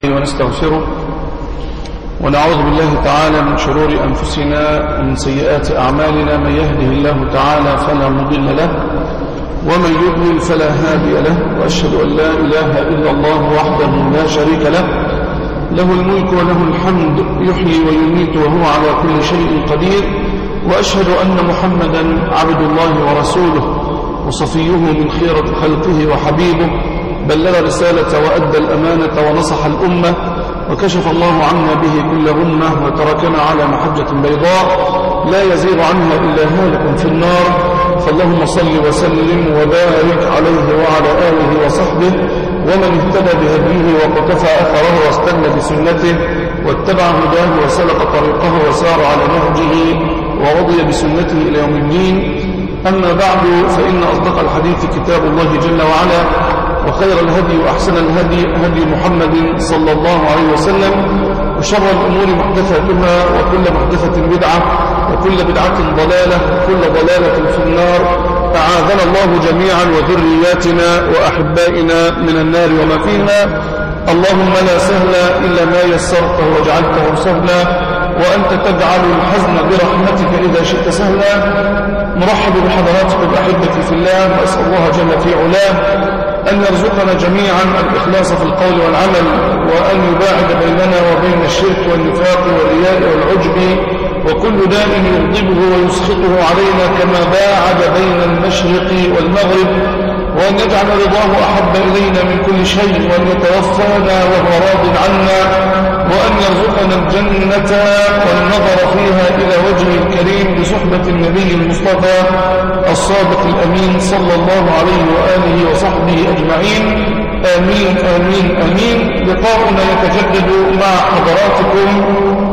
ونستغفره ونعوذ بالله تعالى من شرور أنفسنا ومن سيئات أعمالنا من يهده الله تعالى فلا مضل له ومن يضلل فلا هادي له وأشهد أن لا إله إلا الله وحده لا شريك له له الملك وله الحمد يحيي ويميت وهو على كل شيء قدير وأشهد أن محمدا عبد الله ورسوله وصفيه من خيرة خلقه وحبيبه بلغ رسالة وأدى الأمانة ونصح الأمة وكشف الله عنا به كل أمة وتركنا على محجة بيضاء لا يزيغ عنها إلا هالك في النار فاللهم صل وسلم وبارك عليه وعلى آله وصحبه ومن اهتدى بهديه وقتفى أثره واستنى بسنته واتبع هداه وسلك طريقه وسار على نهجه ورضي بسنته إلى يوم الدين أما بعد فإن أصدق الحديث كتاب الله جل وعلا وخير الهدي وأحسن الهدي هدي محمد صلى الله عليه وسلم وشر الأمور محدثاتها وكل محدثة بدعة وكل بدعة ضلالة وكل ضلالة في النار أعاذنا الله جميعا وذرياتنا وأحبائنا من النار وما فيها اللهم لا سهل إلا ما يسرته وجعلته سهلا وأنت تجعل الحزن برحمتك إذا شئت سهلا نرحب بحضراتكم أحبتي في الله وأسأل الله جل في علاه أن يرزقنا جميعا الإخلاص في القول والعمل وأن يباعد بيننا وبين الشرك والنفاق والرياء والعجب وكل داء يغضبه ويسخطه علينا كما باعد بين المشرق والمغرب وأن يجعل رضاه أحب إلينا من كل شيء وأن يتوفانا وهو راض عنا وأن يرزقنا الجنة والنظر فيها إلى وجهه الكريم بصحبة النبي المصطفى الصادق الأمين صلى الله عليه وآله وصحبه أجمعين آمين آمين آمين لقاؤنا يتجدد مع حضراتكم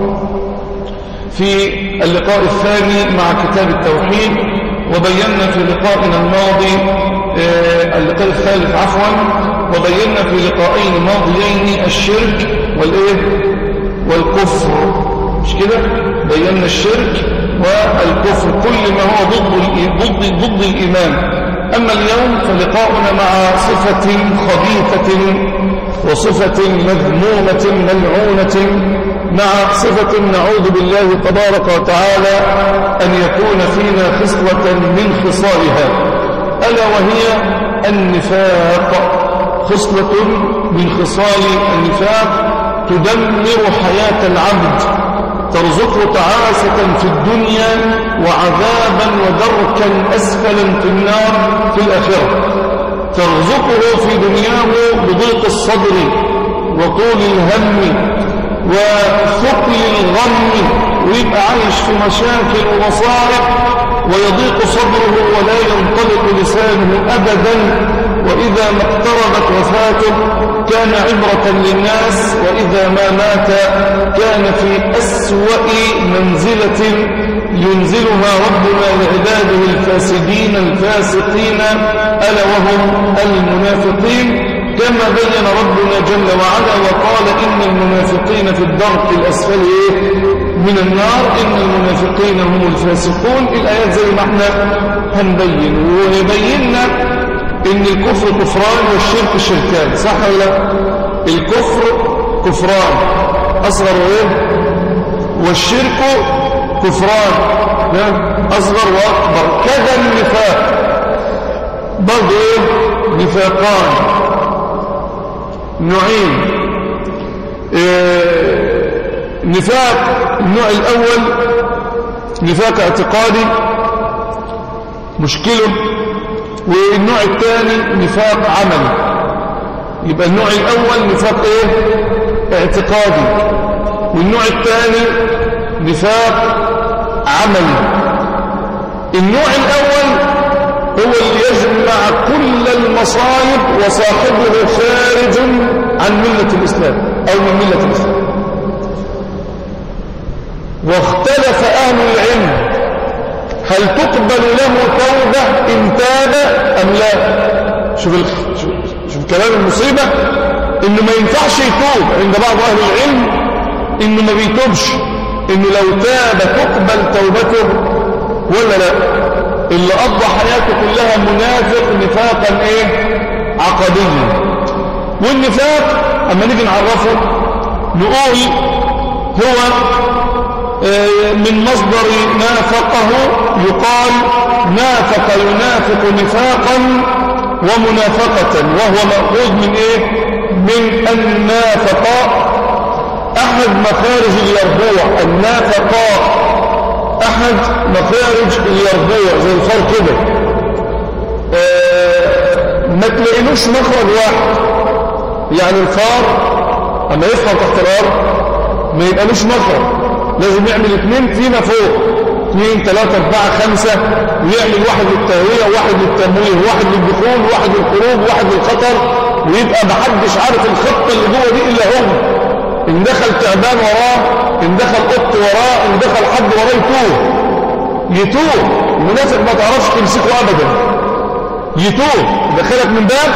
في اللقاء الثاني مع كتاب التوحيد وبينا في لقائنا الماضي اللقاء الثالث عفوا وبينا في لقاءين ماضيين الشرك والايه والكفر مش كده بينا الشرك والكفر كل ما هو ضد ضد ضد الايمان اما اليوم فلقاؤنا مع صفه خبيثه وصفه مذمومه ملعونه مع صفة نعوذ بالله تبارك وتعالى أن يكون فينا خصلة من خصالها ألا وهي النفاق خصلة من خصال النفاق تدمر حياة العبد ترزقه تعاسة في الدنيا وعذابا ودركا أسفلا في النار في الآخرة ترزقه في دنياه بضيق الصدر وطول الهم وثقل الغم ويبقى عايش في مشاكل ومصائب ويضيق صدره ولا ينطلق لسانه أبدا وإذا ما اقتربت وفاته كان عبرة للناس وإذا ما مات كان في أسوأ منزلة ينزلها ربنا لعباده الفاسدين الفاسقين ألا وهم المنافقين كما بين ربنا جل وعلا وقال إن المنافقين في الدرك الأسفل من النار إن المنافقين هم الفاسقون الآيات زي ما احنا هنبين ويبيننا إن الكفر كفران والشرك شركان صح ولا لا الكفر كفران أصغر وإيه والشرك كفران أصغر وأكبر كذا النفاق برضه إيه نفاقان نوعين إيه نفاق النوع الأول نفاق اعتقادي مشكله والنوع الثاني نفاق عملي يبقى النوع الأول نفاق ايه اعتقادي والنوع الثاني نفاق عملي النوع الأول هو اللي يجمع كل المصائب وصاحبه خارج عن ملة الإسلام أو من ملة الإسلام واختلف أهل العلم هل تقبل له توبة إن تاب أم لا شوف, شوف, شوف كلام المصيبة إنه ما ينفعش يتوب عند بعض أهل العلم إنه ما بيتوبش إنه لو تاب تقبل توبته ولا لا اللي قضى حياته كلها منافق نفاقا ايه عقديا والنفاق اما نيجي نعرفه نقول هو آه، من مصدر نافقه يقال نافق ينافق نفاقا ومنافقة وهو مأخوذ من ايه من النافقاء احد مخارج اليربوع النافقاء احد مخارج اليربوع زي الفار كده آه ما تلاقيلوش مخرج واحد يعني الفار اما يفهم تحت الارض ما يبقالوش مخرج لازم يعمل اثنين فيما فوق اثنين ثلاثة اربعة خمسة ويعمل واحد للتهوية واحد للتمويه واحد للدخول واحد للخروج واحد للخطر ويبقى محدش عارف الخطة اللي جوه دي الا هو ان دخل تعبان وراه ان دخل قط وراه ان دخل حد وراه يتوه يتوه المنافق ما تعرفش تمسكه ابدا يتوه دخلك من باب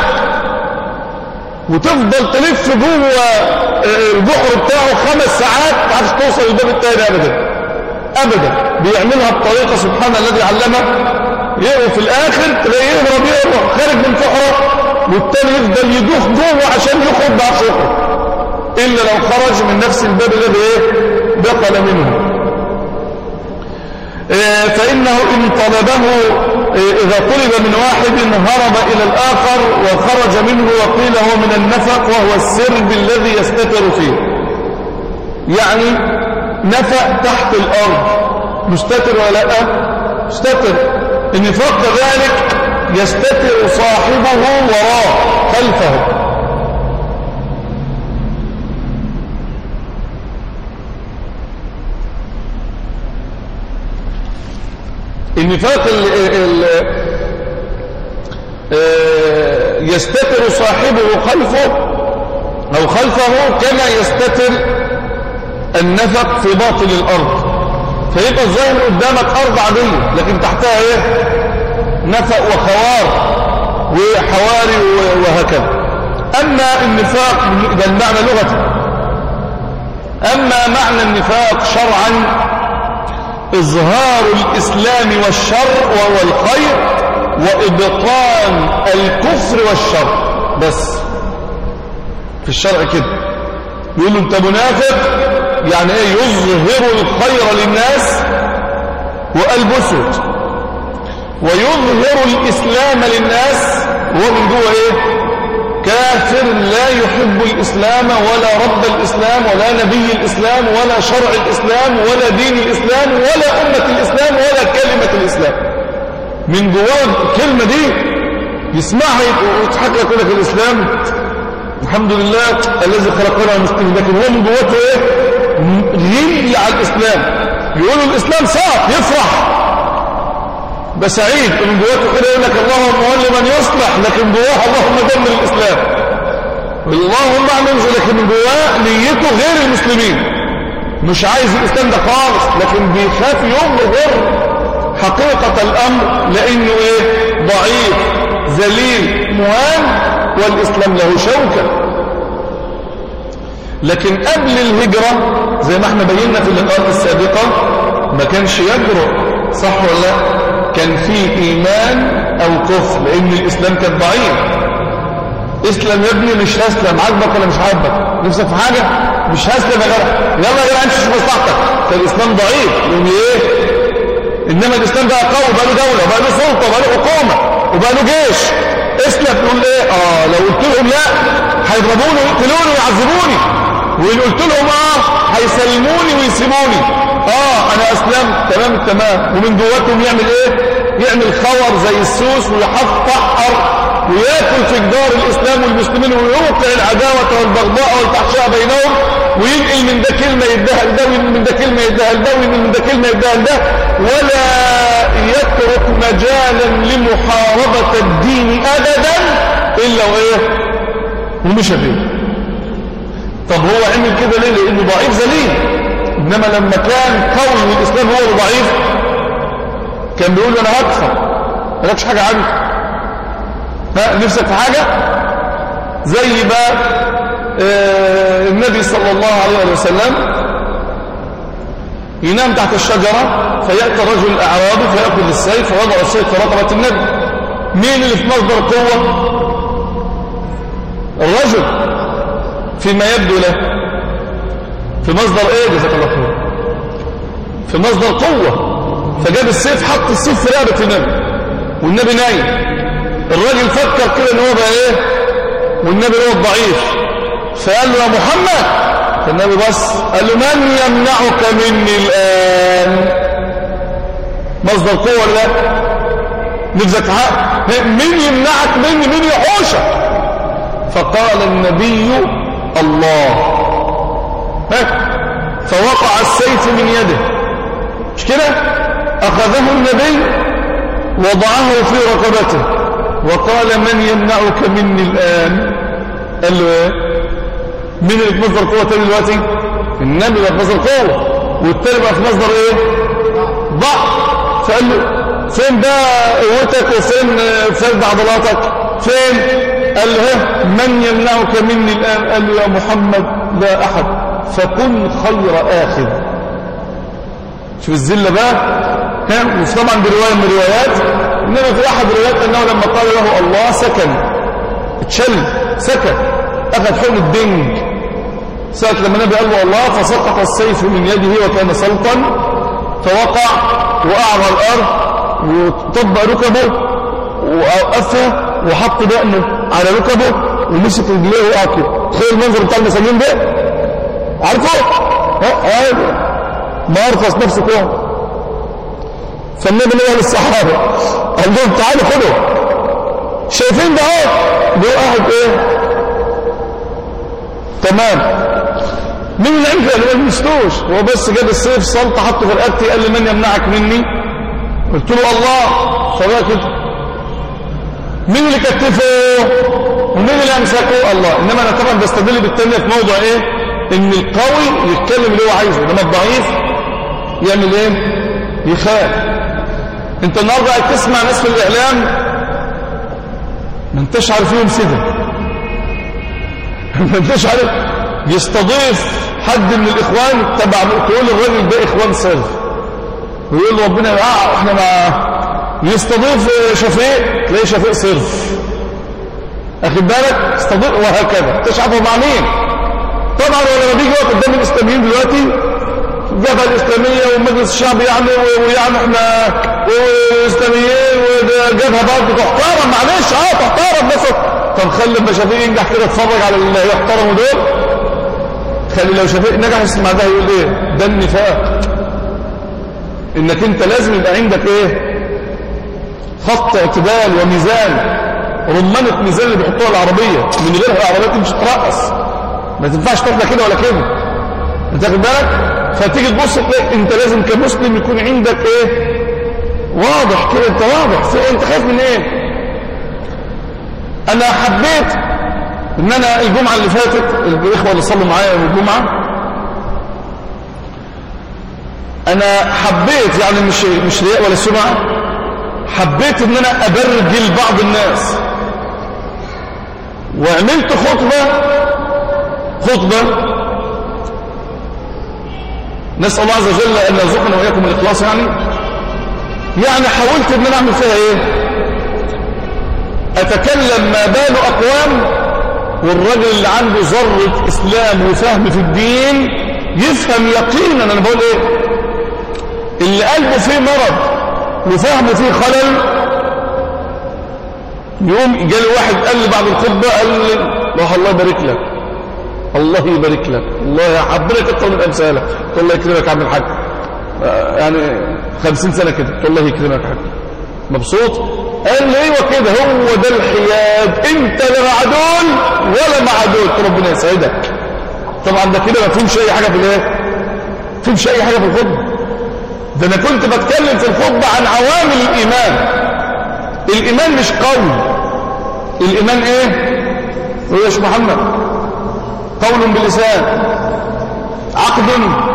وتفضل تلف جوه البحر بتاعه خمس ساعات ما تعرفش توصل للباب التاني ابدا ابدا بيعملها بطريقه سبحان الذي علمه يقوم في الاخر تلاقيه يهرب يهرب خارج من فحره والتاني يفضل يدوخ جوه عشان يخرج بعد يخرج إلا لو خرج من نفس الباب الذي إيه دخل منه إيه فإنه إن طلبه إيه إذا طلب من واحد هرب إلى الآخر وخرج منه وقيل هو من النفق وهو السرب الذي يستتر فيه يعني نفق تحت الأرض مستتر ولا لا مستتر النفاق كذلك يستتر صاحبه وراه خلفه النفاق يستتر صاحبه خلفه أو خلفه كما يستتر النفق في باطن الأرض فيبقى الظاهر قدامك أرض عادية لكن تحتها إيه نفق وخوار وحواري وهكذا أما النفاق ده المعنى لغة أما معنى النفاق شرعا إظهار الإسلام والشر وهو الخير وإبطان الكفر والشر بس في الشرع كده يقول له أنت منافق يعني إيه يظهر الخير للناس وقلبه اسود ويظهر الإسلام للناس وهو من جوه إيه كافر لا يحب الإسلام ولا رب الإسلام ولا نبي الإسلام ولا شرع الإسلام ولا دين الإسلام ولا أمة الإسلام ولا كلمة الإسلام من جواه الكلمة دي يسمعها ويضحك يقول لك الإسلام الحمد لله الذي خلقنا مسلمين لكن هو من جواته ايه غل على الإسلام يقولوا الإسلام صعب يفرح بسعيد من جواته كده يقول لك اللهم ولي من يصلح لكن جواه اللهم دمر الإسلام اللهم اعمل لكن من جواه نيته غير المسلمين مش عايز الإسلام ده خالص لكن بيخاف يظهر حقيقة الأمر لأنه إيه ضعيف ذليل مهان والإسلام له شوكة لكن قبل الهجرة زي ما احنا بينا في اللقاءات السابقة ما كانش يجرؤ صح ولا لا كان فيه إيمان أو كفر لأن الإسلام كان ضعيف اسلم يا ابني مش هسلم عاجبك ولا مش عاجبك نفسك في حاجة مش هسلم يا جدع يلا يا جدع امشي في مصلحتك فالإسلام ضعيف لأن إيه إنما الإسلام بقى قوي بقى له دولة بقى له سلطة بقى له حكومة وبقى له جيش اسلم تقول إيه آه لو قلت لهم لا هيضربوني ويقتلوني ويعذبوني وإن قلت لهم آه هيسلموني ويسيبوني اه انا اسلمت تمام التمام ومن جواتهم يعمل ايه يعمل خور زي السوس ويحفحر وياكل في جدار الاسلام والمسلمين ويوقع العداوه والبغضاء والفحشاء بينهم وينقل من ده كلمه يديها لده ومن ده كلمه يديها لده ومن ده كلمه يديها لده ولا يترك مجالا لمحاربه الدين ابدا الا وايه ومشى فيه طب هو عمل كده ليه لانه ضعيف ذليل إنما لما كان قوي والإسلام هو اللي ضعيف كان بيقول أنا هكفر ما لكش حاجة عنك نفسك في حاجة زي ما آه النبي صلى الله عليه وسلم ينام تحت الشجرة فيأتي الرجل الأعرابي فيأخذ السيف ويضع السيف في رقبة النبي مين اللي في مصدر القوة الرجل فيما يبدو له في مصدر ايه جزاك الله خير في مصدر قوة فجاب السيف حط السيف في رقبة النبي والنبي نايم الراجل فكر كده ان هو بقى ايه والنبي هو الضعيف فقال له يا محمد فالنبي بص قال له من يمنعك مني الآن مصدر قوة ولا لا نفسك حق مين يمنعك مني مين يحوشك فقال النبي الله ها فوقع السيف من يده مش كده أخذه النبي وضعه في رقبته وقال من يمنعك مني الآن قال له ايه مين اللي في مصدر قوة تاني دلوقتي النبي بقى في مصدر قوة والتاني بقى في مصدر ايه ضعف فقال له فين بقى قوتك وفين فرد عضلاتك فين قال له من يمنعك مني الآن قال له يا محمد لا أحد فكن خير آخذ شوف الزلة بقى ها طبعا برواية من الروايات إنما في أحد الروايات أنه لما قال له الله سكن اتشل سكن أخذ حكم الدنج ساعة لما النبي قال له الله فسقط السيف من يده وكان سلطا فوقع وقع على الأرض وطبق ركبه ووقفها وحط دقنه على ركبه ومسك رجليه وقعته تخيل المنظر بتاع المساجين ده عارفه؟ ها ما ارخص نفسه كده فالنبي قال للصحابه قال لهم تعالوا خدوا شايفين ده اهو ده قاعد ايه تمام مين اللي عمل قال ما مستوش هو بس جاب السيف سلطه حطه في رقبتي قال لي من يمنعك مني قلت له الله فبقى كده مين اللي كتفه ومين اللي امسكه الله انما انا طبعا بستدل بالتانية في موضوع ايه ان القوي يتكلم اللي هو عايزه انما الضعيف يعمل ايه يخاف انت النهارده قاعد تسمع ناس في الاعلام ما انتش عارف فيهم سيده ما انتش عارف يستضيف حد من الاخوان تبع تقول الراجل ده اخوان صرف ويقول له ربنا اه احنا ما يستضيف شفيق تلاقيه شفيق صرف اخد بالك استضيف وهكذا انتش عارفه مع مين طبعا ولما بيجي وقت قدام الاسلاميين دلوقتي الجبهه الاسلاميه والمجلس الشعبي يعني ويعني احنا واسلاميين والجبهه برضه تحترم معلش اه تحترم بس طب خلي لما شفيق ينجح كده اتفرج على اللي يحترموا دول خلي لو شفيق نجح اسمع ده يقول ايه ده النفاق انك انت لازم يبقى عندك ايه خط اعتدال وميزان رمانة ميزان اللي بيحطوها العربية من غيرها العربية تمشي ترقص ما تنفعش تاخدها كده ولا كده انت واخد بالك فتيجي تبص تلاقي انت لازم كمسلم يكون عندك ايه واضح كده انت واضح في انت خايف من ايه انا حبيت ان انا الجمعة اللي فاتت الاخوة اللي صلوا معايا يوم الجمعة انا حبيت يعني مش مش رياء ولا سمعة حبيت ان انا ابرجل بعض الناس وعملت خطبة خطبة نسأل الله عز وجل أن يرزقنا وإياكم الإخلاص يعني يعني حاولت أن أنا أعمل فيها إيه أتكلم ما بال أقوام والرجل اللي عنده ذرة إسلام وفهم في الدين يفهم يقينا أنا بقول إيه اللي قلبه فيه مرض وفهمه فيه خلل يوم جالي واحد قال لي بعد الخطبة قال لي الله يبارك لك الله يبارك لك الله يحب لك اكتر من امثالك قلت الله يكرمك يا عم الحاج يعني خمسين سنة كده قلت الله يكرمك يا حاج مبسوط قال لي ايوه كده هو ده الحياد انت لا مع دول ولا مع دول قلت ربنا يسعدك طبعا ده كده ما فهمش اي حاجه في الايه ما فهمش اي حاجه في الخطبه ده انا كنت بتكلم في الخطبه عن عوامل الايمان الايمان مش قول الايمان ايه هو يا محمد قول باللسان عقد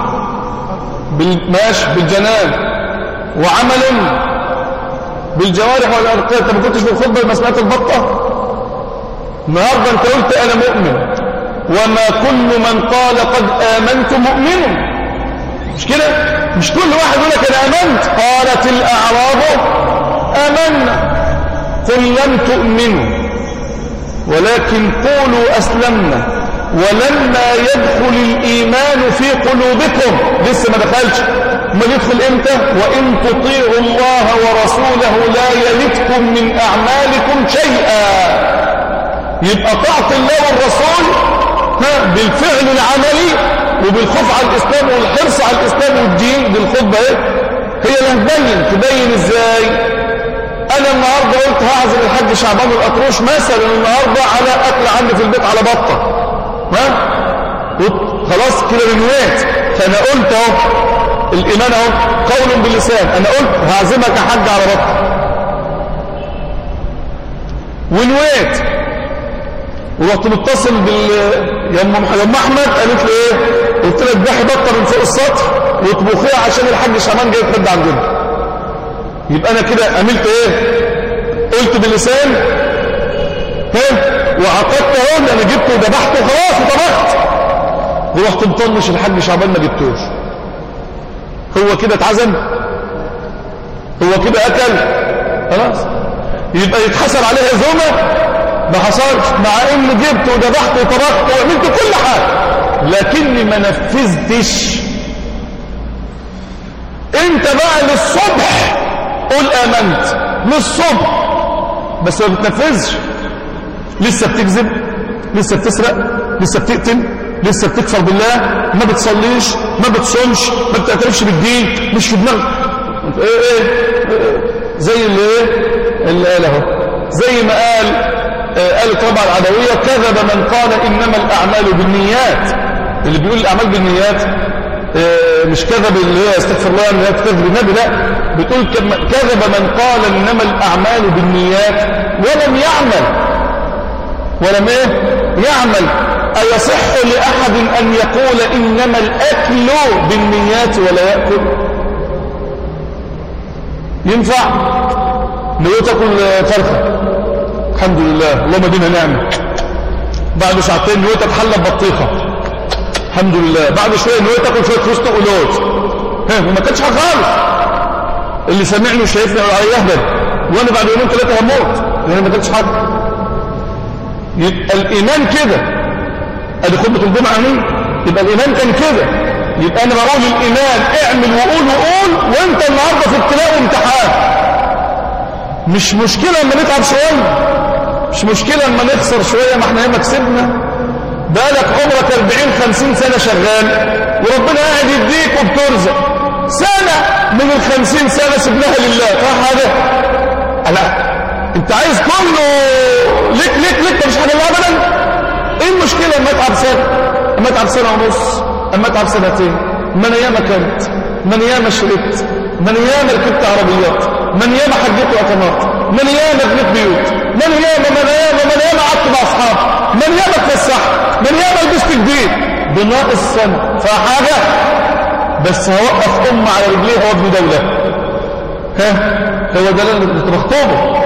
بالماش بالجنان وعمل بالجوارح والارقام انت ما كنتش في الخطبه لما سمعت البطه النهارده انت قلت انا مؤمن وما كل من قال قد امنت مؤمن مش كده مش كل واحد يقول لك انا امنت قالت الاعراب امنا قل لم تؤمنوا ولكن قولوا اسلمنا ولما يدخل الإيمان في قلوبكم لسه ما دخلش ما يدخل امتى وإن تطيعوا الله ورسوله لا يلدكم من أعمالكم شيئا يبقى طاعة الله والرسول ها بالفعل العملي وبالخوف على الإسلام والحرص على الإسلام والدين دي الخطبة ايه هي اللي هتبين تبين ازاي انا النهاردة قلت هعزم الحاج شعبان الأطروش مثلا النهاردة على أكل عندي في البيت على بطة ها خلاص كده بنويت فأنا قلت اهو الإيمان اهو قول باللسان أنا قلت هعزمك يا حاج على بطة ونويت ورحت متصل بال يا ام يا ام احمد قالت لي ايه قلت لها اذبحي بطه من فوق السطح واطبخيها عشان الحاج شعبان جاي يتغدى عندنا يبقى انا كده عملت ايه قلت باللسان ها وعقدت اهو انا جبته وذبحته وخلاص وطبخت ورحت مطنش الحاج شعبان ما جبتوش هو كده اتعزم هو كده اكل خلاص يبقى يتحسب عليه عزومه ما حصلش مع اني جبت وذبحت وطبخت وعملت كل حاجه لكني ما نفذتش انت بقى للصبح قل امنت للصبح بس ما بتنفذش لسه بتكذب لسه بتسرق لسه بتقتل لسه بتكفر بالله ما بتصليش ما بتصومش ما بتعترفش بالدين مش في دماغك ايه ايه, إيه زي اللي ايه اللي قال اهو زي ما قال آه قال طبعا العدويه كذب من قال انما الاعمال بالنيات اللي بيقول الاعمال بالنيات آه مش كذب اللي هي استغفر الله ان هي كذب النبي لا بتقول كذب من قال انما الاعمال بالنيات ولم يعمل ولم ايه يعمل أيصح لأحد أن يقول إنما الأكل بالنيات ولا يأكل ينفع لو تاكل فرخة الحمد لله اللهم دينا نعمة بعد ساعتين نويت اتحلى ببطيخة الحمد لله بعد شوية نويت اكل شوية فستق ولوز ها وما كانش حاجة خالص اللي سامعني وشايفني على يهبل وانا بعد يومين ثلاثة هموت لان ما كانش حاجة يبقى الايمان كده ادي خطبه الجمعه اهي يبقى الايمان كان كده يبقى انا بقول الايمان اعمل وقول وقول وانت النهارده في ابتلاء وامتحان مش مشكله اما نتعب شويه مش مشكله اما نخسر شويه ما احنا ياما كسبنا بالك عمرك 40 50 سنه شغال وربنا قاعد يديك وبترزق سنه من ال 50 سنه سبناها لله صح هذا لا انت عايز كله ليك ليك ليك مش حاجه الله ابدا ايه المشكله اما اتعب سنه اما اتعب سنه ونص اما اتعب سنتين ما انا ياما كنت ما انا ياما شربت ما انا ياما ركبت عربيات ما انا ياما حجيت وقمات ما انا ياما بنيت بيوت ما انا ياما ما انا ياما ما انا ياما قعدت مع اصحابي ما انا ياما اتفسحت ما انا ياما لبست جديد بناقص سنه فحاجه بس هوقف ام على رجليها وابني دوله ها هو ده اللي كنت بخطبه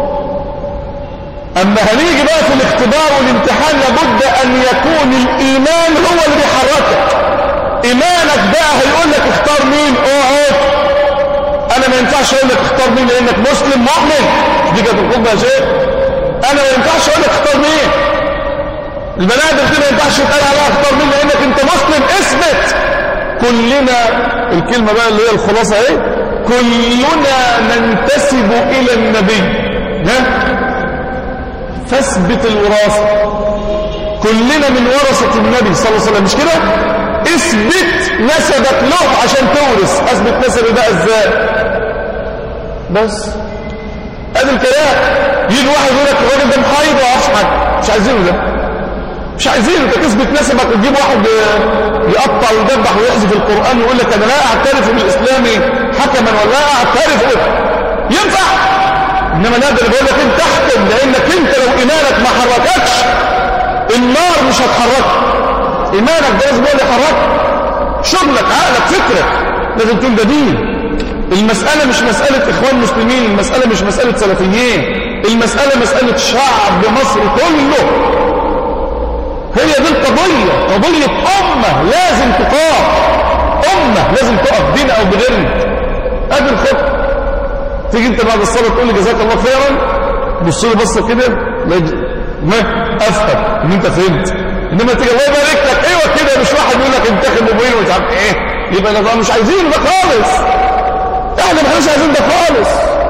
أما هنيجي بقى في الاختبار والامتحان لابد أن يكون الإيمان هو اللي بيحركك إيمانك بقى هيقول لك اختار مين اقعد أنا ما ينفعش أقول لك اختار مين لأنك مسلم مؤمن دي كانت الخطبة يا شيخ أنا ما ينفعش أقول لك اختار مين البنادم دي ما ينفعش يتقال عليها اختار مين لأنك أنت مسلم اثبت كلنا الكلمة بقى اللي هي الخلاصة ايه كلنا ننتسب إلى النبي ها فاثبت الوراثة كلنا من ورثة النبي صلى الله عليه وسلم مش كده اثبت نسبك له عشان تورث اثبت نسبي بقى ازاي بس ادي الكلام يجي واحد يقول لك الراجل ده محايد وما يعرفش حاجه مش عايزينه ده مش عايزينه انت تثبت نسبك وتجيب واحد يقطع ويدبح ويحذف القران ويقول لك انا لا اعترف بالاسلام حكما ولا اعترف ينفع انما نقدر بقول لك انت تحكم لانك انت لو ايمانك ما حرككش النار مش هتحركك ايمانك ده لازم هو اللي يحركك شغلك عقلك فكرك لازم تكون ده دين المسألة مش مسألة إخوان مسلمين المسألة مش مسألة سلفيين المسألة مسألة شعب مصر كله هي دي القضية قضية أمة لازم تقام أمة لازم تقف دين أو بغيرنا هذه الخطة تيجي انت بعد الصلاة تقول لي جزاك الله خيرا بص لي بصة كده ما أفهم إن أنت فهمت إنما تيجي الله يبارك لك أيوه كده مش واحد يقول لك انتخب مبين ومش يعني ايه يبقى ده مش عايزينه ده خالص احنا ما احناش عايزين ده خالص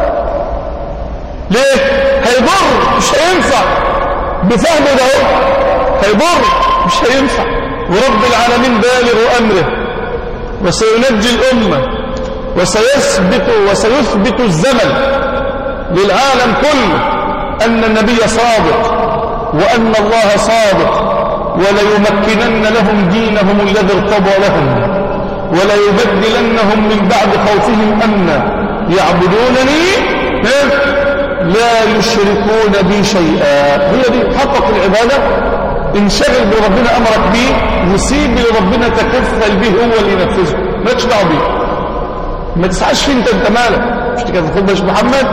ليه هيضر مش هينفع بفهمه ده اهو هيضر مش هينفع ورب العالمين بالغ امره وسينجي الامه وسيثبت وسيثبت الزمن للعالم كله ان النبي صادق وان الله صادق وليمكنن لهم دينهم الذي ارتضى لهم وليبدلنهم من بعد خوفهم امنا يعبدونني لا يشركون بي شيئا هي دي حقق العبادة انشغل بربنا أمرك بيه وسيب اللي ربنا تكفل به هو اللي ينفذه ما تشبع بيه ما تسعاش فيه انت انت مالك مش كده تقول باش محمد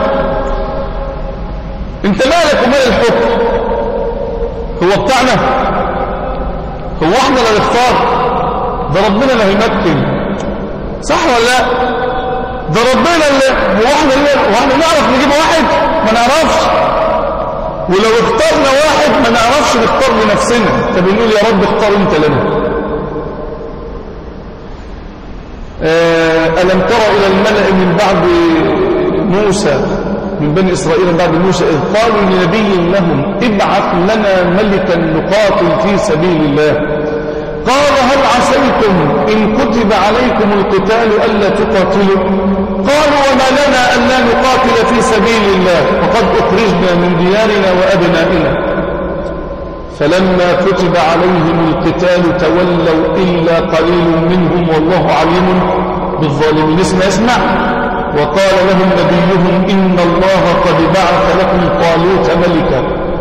انت مالك ومال الحكم هو بتاعنا هو احنا اللي نختار ده ربنا اللي هيمكن صح ولا لا ده ربنا اللي هو احنا اللي هو احنا نعرف نجيب واحد ما نعرفش ولو اخترنا واحد ما نعرفش نختار لنفسنا فبنقول يا رب اختار انت لنا ألم ترى إلى الملأ من بعد موسى من بني إسرائيل من بعد موسى إذ قالوا لنبي لهم ابعث لنا ملكا نقاتل في سبيل الله قال هل عسيتم إن كتب عليكم القتال ألا تقاتلوا قالوا وما لنا ألا نقاتل في سبيل الله وقد أخرجنا من ديارنا وأبنائنا فلما كتب عليهم القتال تولوا إلا قليل منهم والله عليم بالظالمين اسمع اسمع وقال لهم نبيهم إن الله قد بعث لكم طالوت ملكا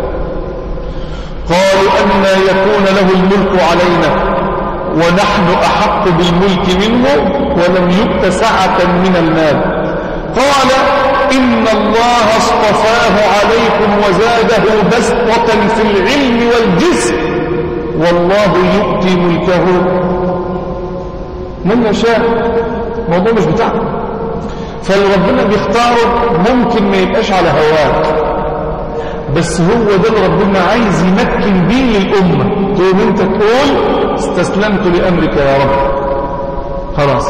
قالوا أن يكون له الملك علينا ونحن أحق بالملك منه ولم يؤت سعة من المال قال إن الله اصطفاه عليكم وزاده بسطة في العلم والجسم والله يؤتي ملكه من يشاء الموضوع مش بتاعك فاللي ربنا بيختاره ممكن ما يبقاش على هواك بس هو ده اللي ربنا عايز يمكن بيه للأمة تقوم انت تقول استسلمت لأمرك يا رب خلاص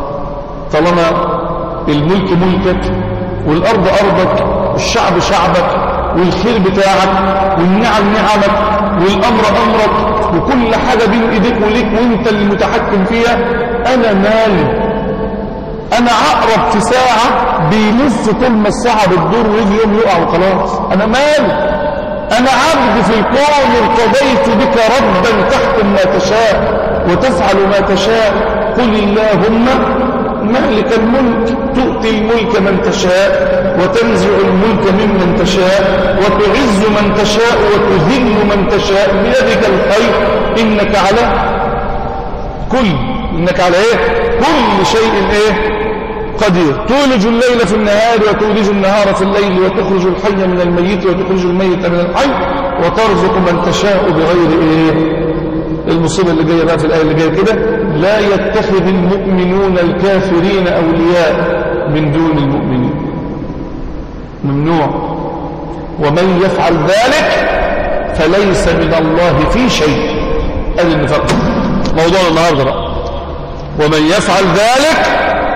طالما الملك ملكك والأرض أرضك والشعب شعبك والخير بتاعك والنعم نعمك والأمر أمرك وكل حاجة بين إيديك وليك وانت اللي متحكم فيها أنا مالي أنا عقرب في ساعة بيلف طول ما الساعة بتدور ويجي يوم يقع وخلاص أنا مالي أنا عبد في الكون ارتضيت بك ربا تحكم ما تشاء وتفعل ما تشاء قل اللهم مالك الملك تؤتي الملك من تشاء وتنزع الملك ممن تشاء وتعز من تشاء وتذل من تشاء بيدك الخير إنك على كل إنك على إيه كل شيء إيه قدير تولج الليل في النهار وتولج النهار في الليل وتخرج الحي من الميت وتخرج الميت من الحي وترزق من تشاء بغير إيه المصيبة اللي جاية بقى في الآية اللي جاية كده لا يتخذ المؤمنون الكافرين أولياء من دون المؤمنين ممنوع ومن يفعل ذلك فليس من الله في شيء هذا النفاق موضوع النهارده بقى ومن يفعل ذلك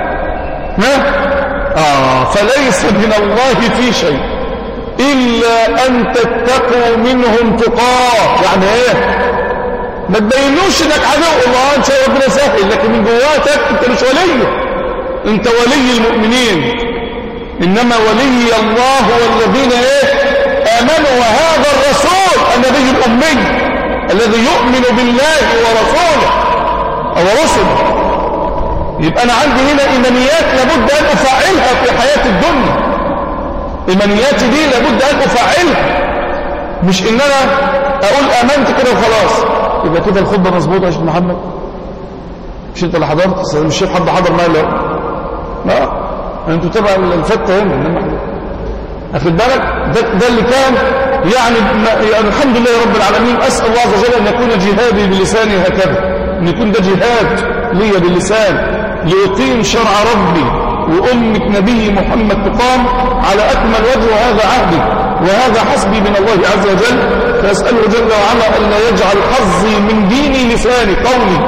ها آه فليس من الله في شيء إلا أن تتقوا منهم تقاه يعني إيه ما تبينوش انك عدو الله ان شاء ربنا سهل لكن من جواتك انت مش وليه انت ولي المؤمنين انما ولي الله والذين ايه امنوا وهذا الرسول النبي الامي الذي يؤمن بالله ورسوله او رسله يبقى انا عندي هنا ايمانيات لابد ان افعلها في حياه الدنيا ايمانياتي دي لابد ان افعلها مش ان انا اقول امنت كده وخلاص يبقى كده الخطبه مظبوطه يا شيخ محمد مش انت اللي حضرت مش الشيخ حد حضر معايا لا لا انتوا تبع الفته هنا انما اخد بالك ده, ده اللي كان يعني, يعني الحمد لله رب العالمين اسال الله عز وجل ان يكون جهادي بلساني هكذا ان يكون ده جهاد لي باللسان ليقيم شرع ربي وأمة نبي محمد تقام على أكمل وجه وهذا عهدي وهذا حسبي من الله عز وجل فأسأله جل وعلا أن لا يجعل حظي من ديني لساني قولي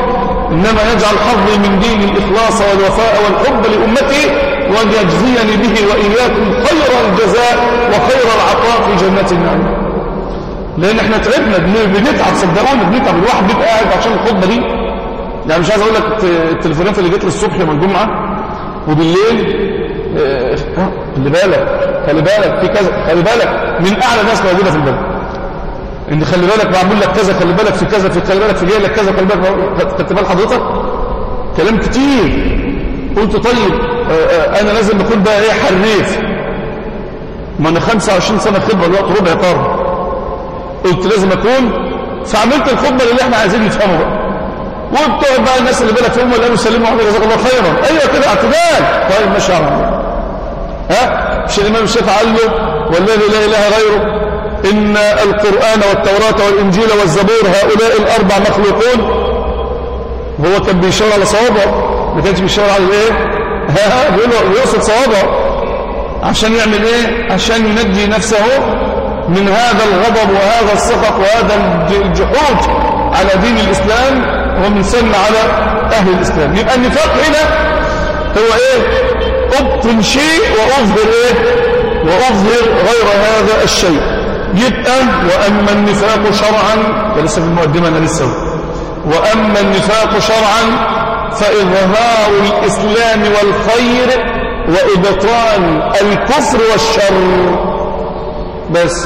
إنما يجعل حظي من دين الإخلاص والوفاء والحب لأمتي وأن يجزيني به وإياكم خير الجزاء وخير العطاء في جنات النعيم لأن احنا تعبنا بنتعب صدقوني بنتعب الواحد بيبقى قاعد عشان الخطبة دي يعني مش عايز أقول لك التليفونات اللي جت لي الصبح يوم الجمعة وبالليل اه خلي بالك خلي بالك في كذا خلي بالك من أعلى ناس موجودة في البلد ان خلي بالك معمول لك كذا خلي بالك في كذا في خلي بالك في جاي لك كذا خلي بالك خدت بال حضرتك كلام كتير قلت طيب اه اه انا لازم اكون بقى ايه حريف ما انا 25 سنه خبره الوقت ربع قرن قلت لازم اكون فعملت الخطبه اللي احنا عايزين نفهمه بقى وبتقعد بقى الناس اللي بالك فيهم ولا يسلموا عليك جزاك الله خيرا ايوه كده اعتدال طيب ماشي يا عم ها مش الامام الشافعي قال له والذي لا اله غيره ان القران والتوراه والانجيل والزبور هؤلاء الاربع مخلوقون هو كان بيشاور على صوابعه ما كانش بيشاور على الايه ها بيقول له يقصد صوابعه عشان يعمل ايه عشان ينجي نفسه من هذا الغضب وهذا السخط وهذا الجحود على دين الإسلام ومن سن على أهل الإسلام يبقى النفاق هنا هو إيه أبطن شيء وأظهر إيه وأظهر غير هذا الشيء يبقى وأما النفاق شرعا ده لسه في المقدمة أنا لسه وأما النفاق شرعا فإظهار الإسلام والخير وإبطان الكفر والشر بس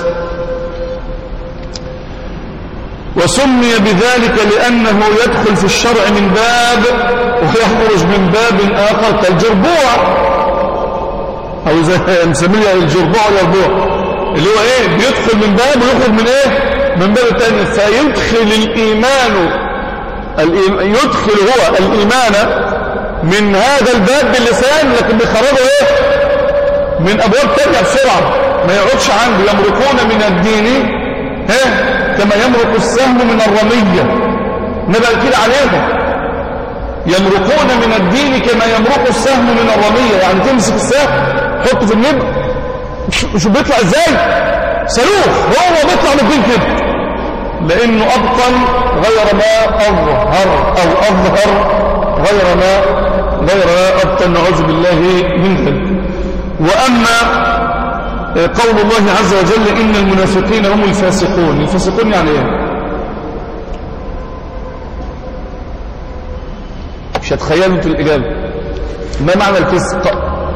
وسمي بذلك لأنه يدخل في الشرع من باب ويخرج من باب آخر كالجربوع أو زي مسميه الجربوع واليربوع اللي هو إيه بيدخل من باب ويخرج من إيه من باب الثاني فيدخل الإيمان يدخل هو الإيمان من هذا الباب باللسان لكن بيخرجه إيه من أبواب تانية بسرعة ما يقعدش عنده يمرقون من الدين ها كما يمرق السهم من الرمية نبقى كده عليهم يمرقون من الدين كما يمرق السهم من الرمية يعني تمسك السهم حطه في النبع شو بيطلع ازاي صاروخ هو بيطلع من الدين كده لانه ابطن غير ما اظهر او اظهر غير ما غير ما ابطن نعوذ بالله من ذلك واما قول الله عز وجل إن المنافقين هم الفاسقون الفاسقون يعني ايه مش هتخيلوا انتوا الإجابة ما معنى الفسق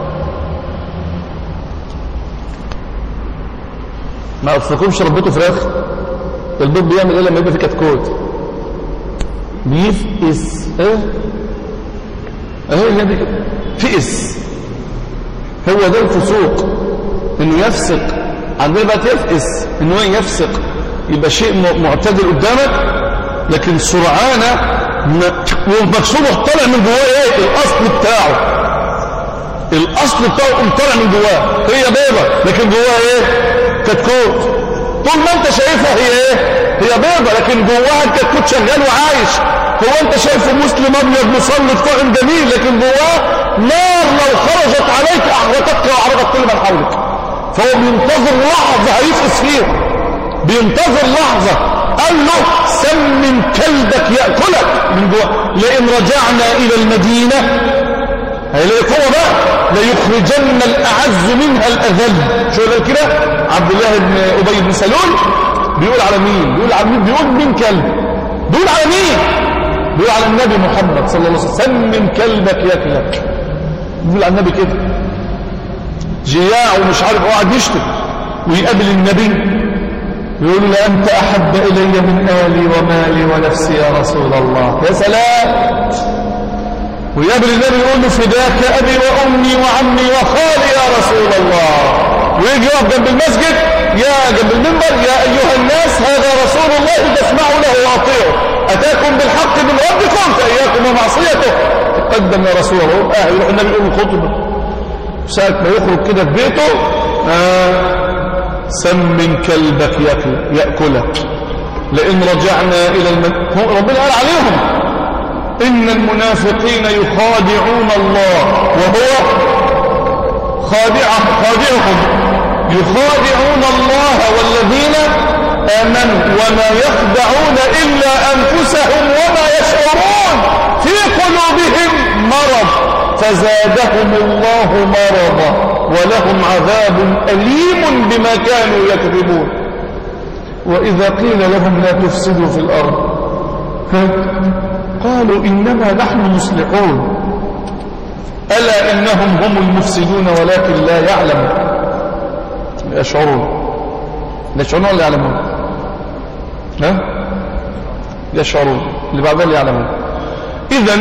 ما أفسقهمش ربيته فراخ البيض بيعمل ايه لما يبقى في كتكوت بيفقس ايه اهي هي فئس هو ده الفسوق انه يفسق عندنا بقى يفقس انه يفسق يبقى شيء معتدل قدامك لكن سرعانه ومكسوبه طالع من جواه ايه الاصل بتاعه الاصل بتاعه طالع من جواه هي بيضه لكن جواها ايه كتكوت طول ما انت شايفها هي ايه هي بيضه لكن جواها الكتكوت شغال وعايش هو انت شايفه مسلم ابيض مصلي قائم جميل لكن جواه نار لو خرجت عليك احرقتك واعرضت كل من حولك فهو بينتظر لحظة هيفقس فيها بينتظر لحظة قال له سمن كلبك يأكلك من جوه لئن رجعنا إلى المدينة هيلاقي قوة بقى ليخرجن الأعز منها الأذل شو قال كده عبد الله بن أبي بن سلول بيقول على مين بيقول على مين بيقول مين كلب بيقول على مين بيقول على النبي محمد صلى الله عليه وسلم سمن كلبك يأكلك بيقول على النبي كده جياع ومش عارف قاعد يشتم ويقابل النبي يقول له أنت أحب إلي من آلي ومالي ونفسي يا رسول الله يا سلام ويقابل النبي يقول له فداك أبي وأمي وعمي وخالي يا رسول الله ويجي يقف جنب المسجد يا جنب المنبر يا أيها الناس هذا رسول الله فاسمعوا له واطيعوا أتاكم بالحق من ربكم فإياكم ومعصيته تقدم يا رسول الله آه يروح النبي يقول الخطبة ساعة ما يخرج كده في بيته آه سمن كلبك يأكل يأكلك لئن رجعنا إلى المد... ربنا قال عليهم إن المنافقين يخادعون الله وهو خادع خادعهم يخادعون الله والذين آمنوا وما يخدعون إلا أنفسهم وما يشعرون في قلوبهم مرض فزادهم الله مرضا ولهم عذاب أليم بما كانوا يكذبون وإذا قيل لهم لا تفسدوا في الأرض قالوا إنما نحن مصلحون ألا إنهم هم المفسدون ولكن لا يعلمون يشعرون لا يشعرون ولا يعلمون ها يشعرون اللي بعدها يعلمون إذا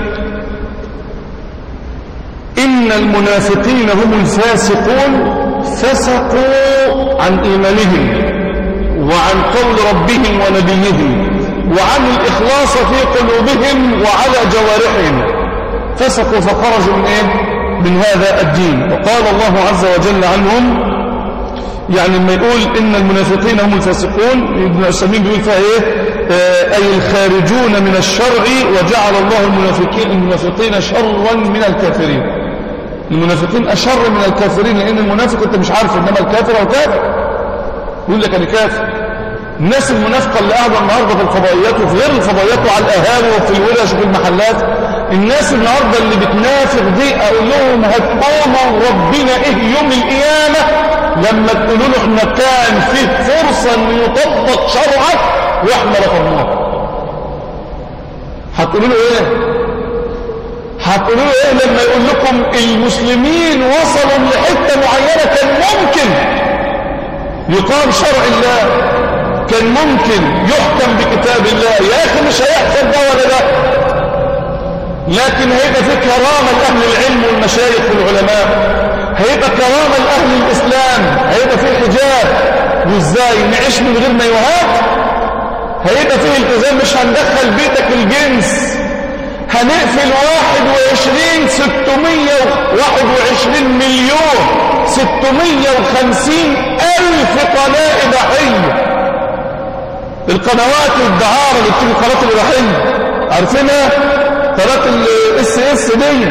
إن المنافقين هم الفاسقون فسقوا عن إيمانهم وعن قول ربهم ونبيهم وعن الإخلاص في قلوبهم وعلى جوارحهم فسقوا فخرجوا من إيه؟ من هذا الدين وقال الله عز وجل عنهم يعني لما يقول إن المنافقين هم الفاسقون ابن عثيمين بيقول فيها إيه آه أي الخارجون من الشرع وجعل الله المنافقين المنافقين شرا من الكافرين المنافقين أشر من الكافرين لأن المنافق أنت مش عارف إنما الكافر هو كافر يقول لك أنا كافر الناس المنافقة اللي قاعدة النهاردة في الفضائيات وفي غير الفضائيات وعلى القهاوي وفي الورش وفي المحلات الناس النهاردة اللي بتنافق دي أقول لهم هتقوموا ربنا إيه يوم القيامة لما تقولوا له احنا كان فيه فرصة ان يطبق شرعك واحنا رفضناه هتقولوا له ايه هتقولوا له ايه لما يقول لكم المسلمين وصلوا لحتة معينة كان ممكن يقام شرع الله كان ممكن يحكم بكتاب الله يا اخي مش هيحصل ده ولا ده لكن هيبقى في كرامة لأهل العلم والمشايخ والعلماء هيبقى كرامة لأهل الإسلام هيبقى في حجاب وإزاي نعيش من غير ما يوهات هيبقى فيه التزام مش هندخل بيتك الجنس هنقفل واحد وعشرين ستمية واحد وعشرين مليون ستمية وخمسين ألف قناة إباحية القنوات الدعارة اللي بتيجي القنوات الإباحية عارفينها قناة الاس اس دي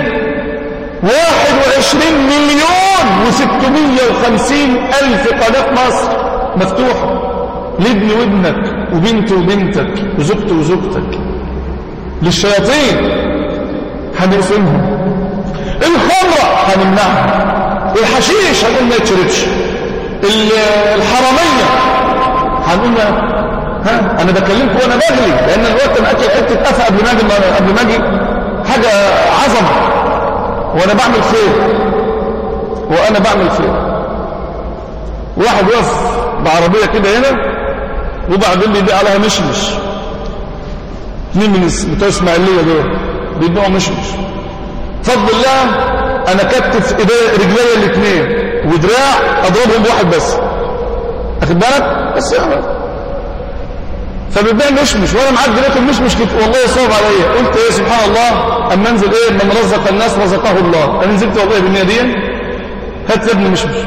21 مليون و650 ألف قناة مصر مفتوحة لابن وابنك وبنت وبنتك وزوجته وزوجتك للشياطين هنقفلهم الخمرة هنمنعها الحشيش هنقول ما يتشربش الحرامية هنقول ها انا بكلمكم وانا بغلي لان الوقت انا اكل حته قفا قبل ما اجي قبل ما اجي حاجه عظمه وانا بعمل خير وانا بعمل خير واحد وقف بعربيه كده هنا وبعدين بيبيع عليها مشمش اثنين من بتوع اسماعيليه دول بيبيعوا مشمش بفضل الله انا كتف ايديا رجليا الاثنين ودراع اضربهم بواحد بس اخد بالك بس يعني فبيبيع مشمش وانا معدي لقيت المشمش والله يصاب عليا قلت ايه سبحان الله اما انزل ايه من رزق الناس رزقه الله انا نزلت والله بالنيه دي هات يا ابني مشمش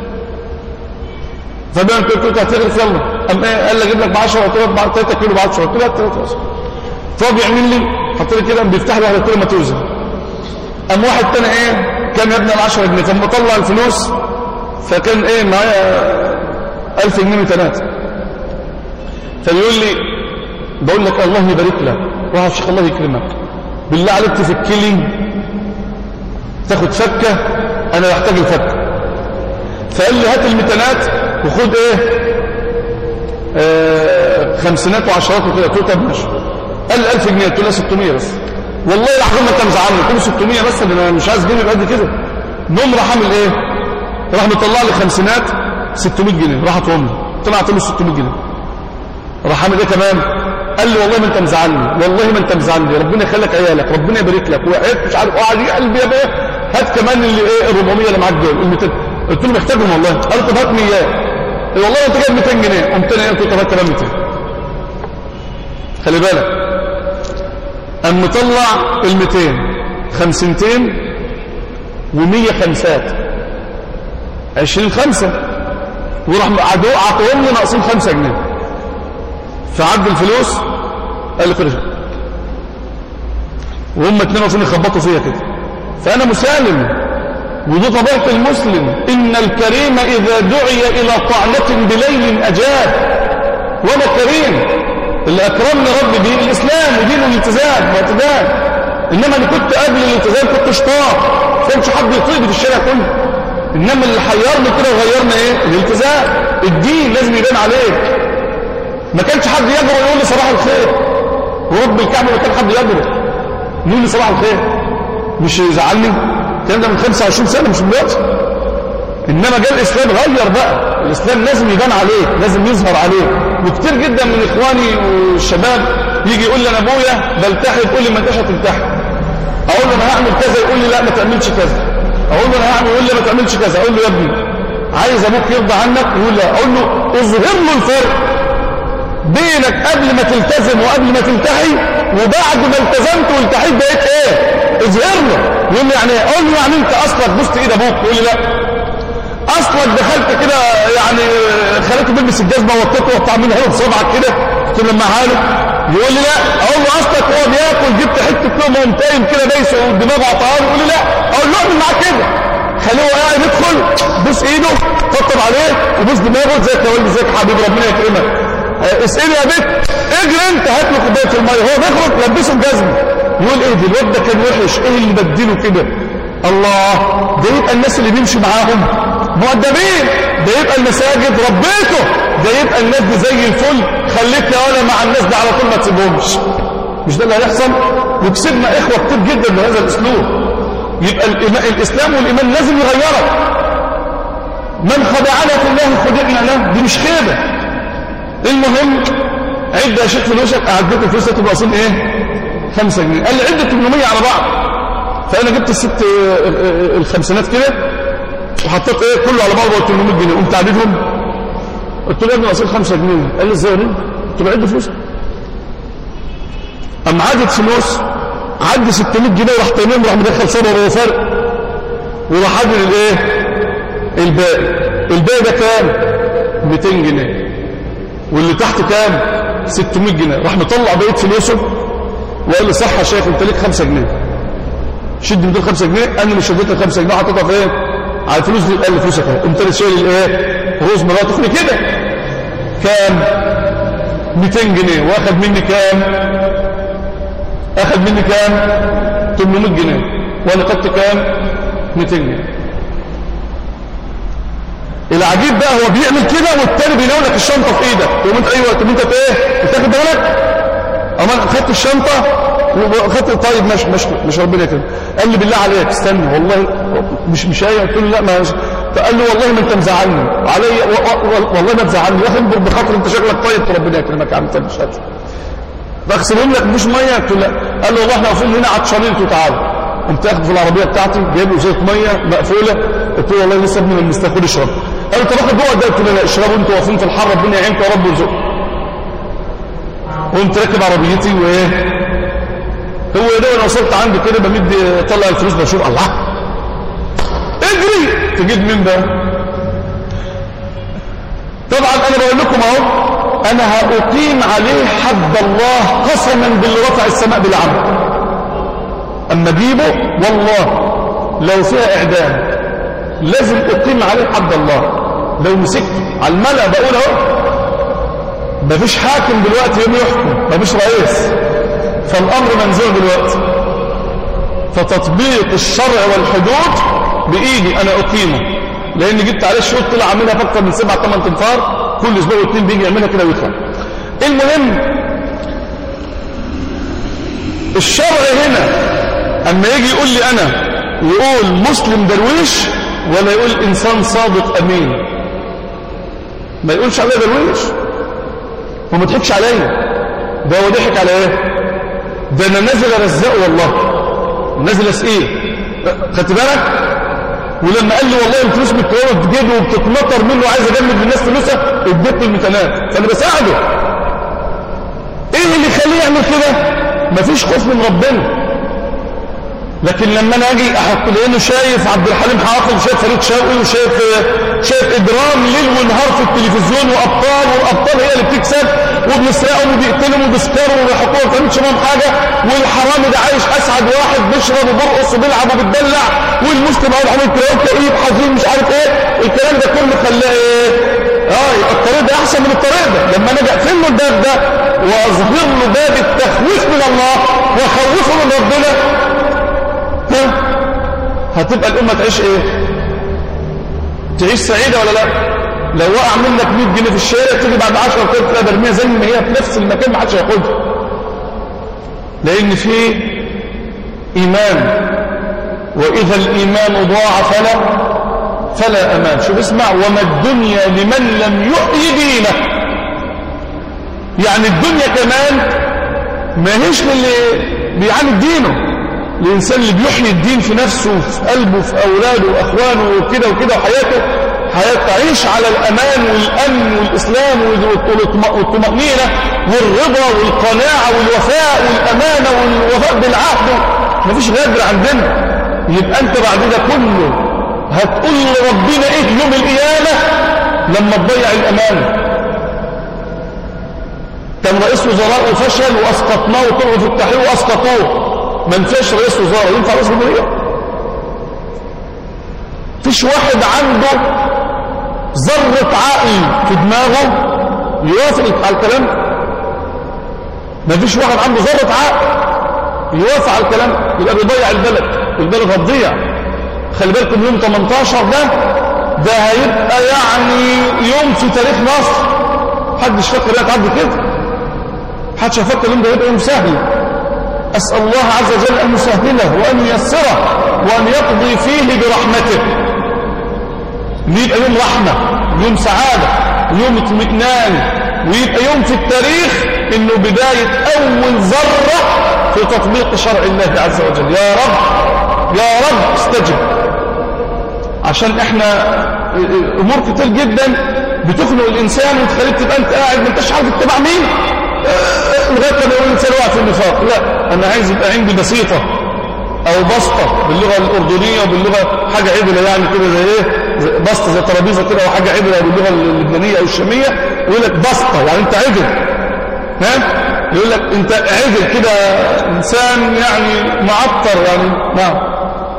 فبقى قلت له هتغرف يلا قام ايه قال لي اجيب لك ب 10 قلت له ب 3 كيلو ب 10 قلت له هات 3 فهو بيعمل لي حط لي كده بيفتح لي قلت له ما توزن قام واحد تاني ايه كان يا ابني ال 10 جنيه كان مطلع الفلوس فكان ايه معايا 1000 جنيه ثلاثه فبيقول لي بقول لك الله يبارك لك روح يا شيخ الله يكرمك بالله عليك تفك لي تاخد فكه انا محتاج الفكه فقال لي هات الميتانات وخد ايه آه خمسينات وعشرات وكده قلت له طب ماشي قال لي 1000 جنيه قلت له 600 بس والله العظيم ما انت مزعلني قلت له 600 بس انا مش عايز جنيه قد كده نوم راح عامل ايه راح مطلع لي خمسينات 600 جنيه راحت امي طلعت له 600 جنيه راح عامل ايه كمان قال لي والله ما انت مزعلني والله ما انت مزعلني ربنا يخليك عيالك ربنا يبارك لك وقعدت مش عارف قاعد يا قلبي يا بيه هات كمان اللي ايه ال 400 اللي معاك دول ال قلت له محتاجهم والله قال طب هات 100 إيه والله انت جايب 200 جنيه قمت انا قلت له طب هات كمان 200 خلي بالك قام مطلع ال 200 خمسنتين و100 خمسات 20 خمسه وراح عطوهم لي ناقصين 5 جنيه فعد الفلوس قال لي خرج وهم اتنين واقفين يخبطوا فيا كده فانا مسالم ودي طبيعه المسلم ان الكريم اذا دعي الى طعنه بليل اجاب وانا كريم اللي اكرمني ربي به الاسلام ودين الالتزام واعتدال انما اللي كنت قبل الالتزام كنت شطار ما كانش حد يطيق في الشارع كله انما اللي حيرني كده وغيرنا ايه الالتزام الدين لازم يبان عليك ما كانش حد يجرؤ يقول لي صباح الخير ورب الكعبه ما كان حد يجرؤ يقول لي صباح الخير مش يزعلني الكلام ده من 25 سنه مش من دلوقتي انما جاء الاسلام غير بقى الاسلام لازم يبان عليك لازم يظهر عليك وكتير جدا من اخواني والشباب يجي يقول لي انا ابويا بلتحي يقول لي ما انتش هتلتحي اقول له انا هعمل كذا يقول لي لا ما تعملش كذا اقول له انا هعمل يقول لي ما تعملش كذا اقول له يا ابني عايز ابوك يرضى عنك يقول لا اقول له اظهر له الفرق بينك قبل ما تلتزم وقبل ما تلتحي وبعد ما التزمت والتحيت بقيت ايه اظهر له يقول لي يعني ايه اقول له يعني انت اصلك بوست ايد ابوك يقول لي لا اصلك دخلت كده يعني خليته بيلبس الجزمه وطيته وقطع منه هنا بصبعك كده قلت له لمعها له يقول لي لا اقول له اصلك هو بياكل جبت حته لقمه وقمت قايم كده دايسه ودماغه قطعها يقول لي لا اقول له اعمل معاه كده خليه هو قاعد يدخل بوس ايده طبطب عليه وبوس دماغه ازيك يا ولد ازيك يا حبيبي ربنا يكرمك اسئله يا بنت اجري انت هات له كوبايه الميه هو بيخرج لبسه الجزمه يقول ايه ده الواد ده كان وحش ايه اللي بدله كده الله ده يبقى الناس اللي بيمشي معاهم مؤدبين ده يبقى المساجد ربيته ده يبقى الناس دي زي الفل خليك يا ولا مع الناس دي على طول ما تسيبهمش مش ده اللي هيحصل وكسبنا اخوه كتير جدا بهذا الاسلوب يبقى الإيمان الاسلام والايمان لازم يغيرك من خدعنا في الله خدعنا له دي مش خيبه المهم عد يا شيخ فلوسك عديت الفلوس تبقى اصلا ايه 5 جنيه قال لي عد 800 على بعض فانا جبت الست الخمسينات كده وحطيت ايه كله على بعضه 800 جنيه قمت عددهم قلت له يا ابني اصل 5 جنيه قال لي ازاي يا قلت له عد فلوسك اما عدت فلوس عد 600 جنيه وراح تانيهم راح مدخل سبب وفرق وراح عدد الايه الباقي الباقي ده كام 200 جنيه واللي تحت كام 600 جنيه راح مطلع بقيه فلوسه وقال لي صح يا شيخ انت ليك 5 جنيه شد من دول 5 جنيه انا مش شديت ال 5 جنيه حطيتها فين على الفلوس دي قال لي فلوسك اهي قمت انا شايل الايه روز مراتي كده كام 200 جنيه واخد مني كام اخد مني كام 800 جنيه وانا خدت كام 200 جنيه العجيب بقى هو بيعمل كده والتاني بيناولك الشنطه في ايدك تقوم انت ايوه طب انت ايه بتاخد بالك اما خدت الشنطه وخدت طيب مش مش مش ربنا يكرمك قال لي بالله عليك استنى والله مش مش ايه قلت له لا ما فقال لي والله ما انت مزعلني علي والله ما تزعلني يا اخي بخاطر انت شكلك طيب ربنا يكرمك يا عم انت مش هات بغسلهم لك مش ميه قلت له لا قال له والله احنا واقفين هنا عطشانين انتوا تعالوا قمت اخد في العربيه بتاعتي جايب له ازازه ميه مقفوله قلت له والله لسه ابني من مستخدم اشرب قال طب اخد جوه ده قلت له لا اشربوا انتوا واقفين في الحر ربنا يعينكم يا رب ويرزقكم قمت راكب عربيتي وايه هو يا دوب انا وصلت عنده كده بمد طلع الفلوس بشوف الله اجري تجيب مين بقى طبعا انا بقول لكم اهو انا هاقيم عليه حد الله قسما باللي رفع السماء بالعمل اما اجيبه والله لو فيها اعدام لازم اقيم عليه حد الله لو مسكته على الملأ بقول اهو مفيش حاكم دلوقتي يوم يحكم مفيش رئيس فالامر منزوع دلوقتي فتطبيق الشرع والحدود بايدي انا اقيمه لان جبت عليه الشروط طلع عاملها في اكتر من سبع ثمان تنفار كل اسبوع واثنين بيجي يعملها كده ويطلع المهم الشرع هنا اما يجي يقول لي انا يقول مسلم درويش ولا يقول انسان صادق امين ما يقولش عليا درويش وما تضحكش عليا ده هو ضحك على ايه ده انا نازل ارزقه والله نازل اسقيه خدت بالك ولما قال لي والله الفلوس متكوره في جيبه وبتتمطر منه وعايز اجمد للناس فلوسها اديته الميتانات فانا بساعده ايه اللي يخليه يعمل كده مفيش خوف من ربنا لكن لما انا اجي احط لانه شايف عبد الحليم حافظ وشايف فريد شوقي وشايف شايف اجرام ليل ونهار في التلفزيون وابطال والابطال هي اللي بتكسب وبنسرقهم وبيقتلهم وبيسكروا وبيحطوهم ما بتعملش معاهم حاجه والحرامي ده عايش اسعد واحد بيشرب وبيرقص وبيلعب وبيتدلع والمسلم قاعد عامل كلام كئيب حزين مش عارف ايه الكلام ده كله خلاه ايه اه يبقى الطريق ده احسن من الطريق ده لما انا اقفل له الباب ده واظهر له باب التخويف من الله واخوفه من ربنا ها هتبقى الامه تعيش ايه تعيش سعيده ولا لا لو وقع منك 100 جنيه في الشارع تيجي بعد 10 دقايق تلاقي برميها زي ما هي في نفس المكان ما حدش هياخدها لان في ايمان واذا الايمان ضاع فلا فلا امان شوف اسمع وما الدنيا لمن لم يحيي دينه يعني الدنيا كمان ما هيش للي بيعاند دينه الإنسان اللي بيحيي الدين في نفسه وفي قلبه وفي أولاده وأخوانه وكده وكده وحياته حياة تعيش على الأمان والأمن والإسلام والطمأنينة والرضا والقناعة والوفاء والأمانة والوفاء بالعهد مفيش غدر عندنا يبقى أنت بعد ده كله هتقول لربنا إيه يوم القيامة لما تضيع الأمانة كان رئيس وزراء وفشل وأسقطناه وطلعوا في التحرير وأسقطوه ما نفعش رئيس وزراء ينفع رئيس جمهورية فيش واحد عنده ذرة عقل في دماغه يوافق على الكلام ما فيش واحد عنده ذرة عقل يوافق على الكلام يبقى بيضيع البلد البلد هتضيع خلي بالكم يوم 18 ده ده هيبقى يعني يوم في تاريخ مصر محدش فاكر انها تعدي كده محدش يفكر اليوم ده هيبقى يوم سهل أسأل الله عز وجل أن يسهله وأن ييسره وأن يقضي فيه برحمته ويبقى يوم رحمة يوم سعادة يوم اطمئنان ويبقى يوم في التاريخ انه بداية اول ذرة في تطبيق شرع الله عز وجل يا رب يا رب استجب عشان احنا امور كتير جدا بتخنق الانسان وتخليك تبقى انت قاعد ما انتش عارف تتبع مين لغايه لما يقول الانسان وقع في النفاق لا انا عايز يبقى عندي بسيطه او بسطه باللغه الاردنيه وباللغه حاجه عدله يعني كده زي ايه زي بسطه زي ترابيزه كده او حاجه عدله باللغه اللبنانيه او الشاميه يقول لك بسطه يعني انت عدل ها يقول لك انت عدل كده انسان يعني معطر يعني نعم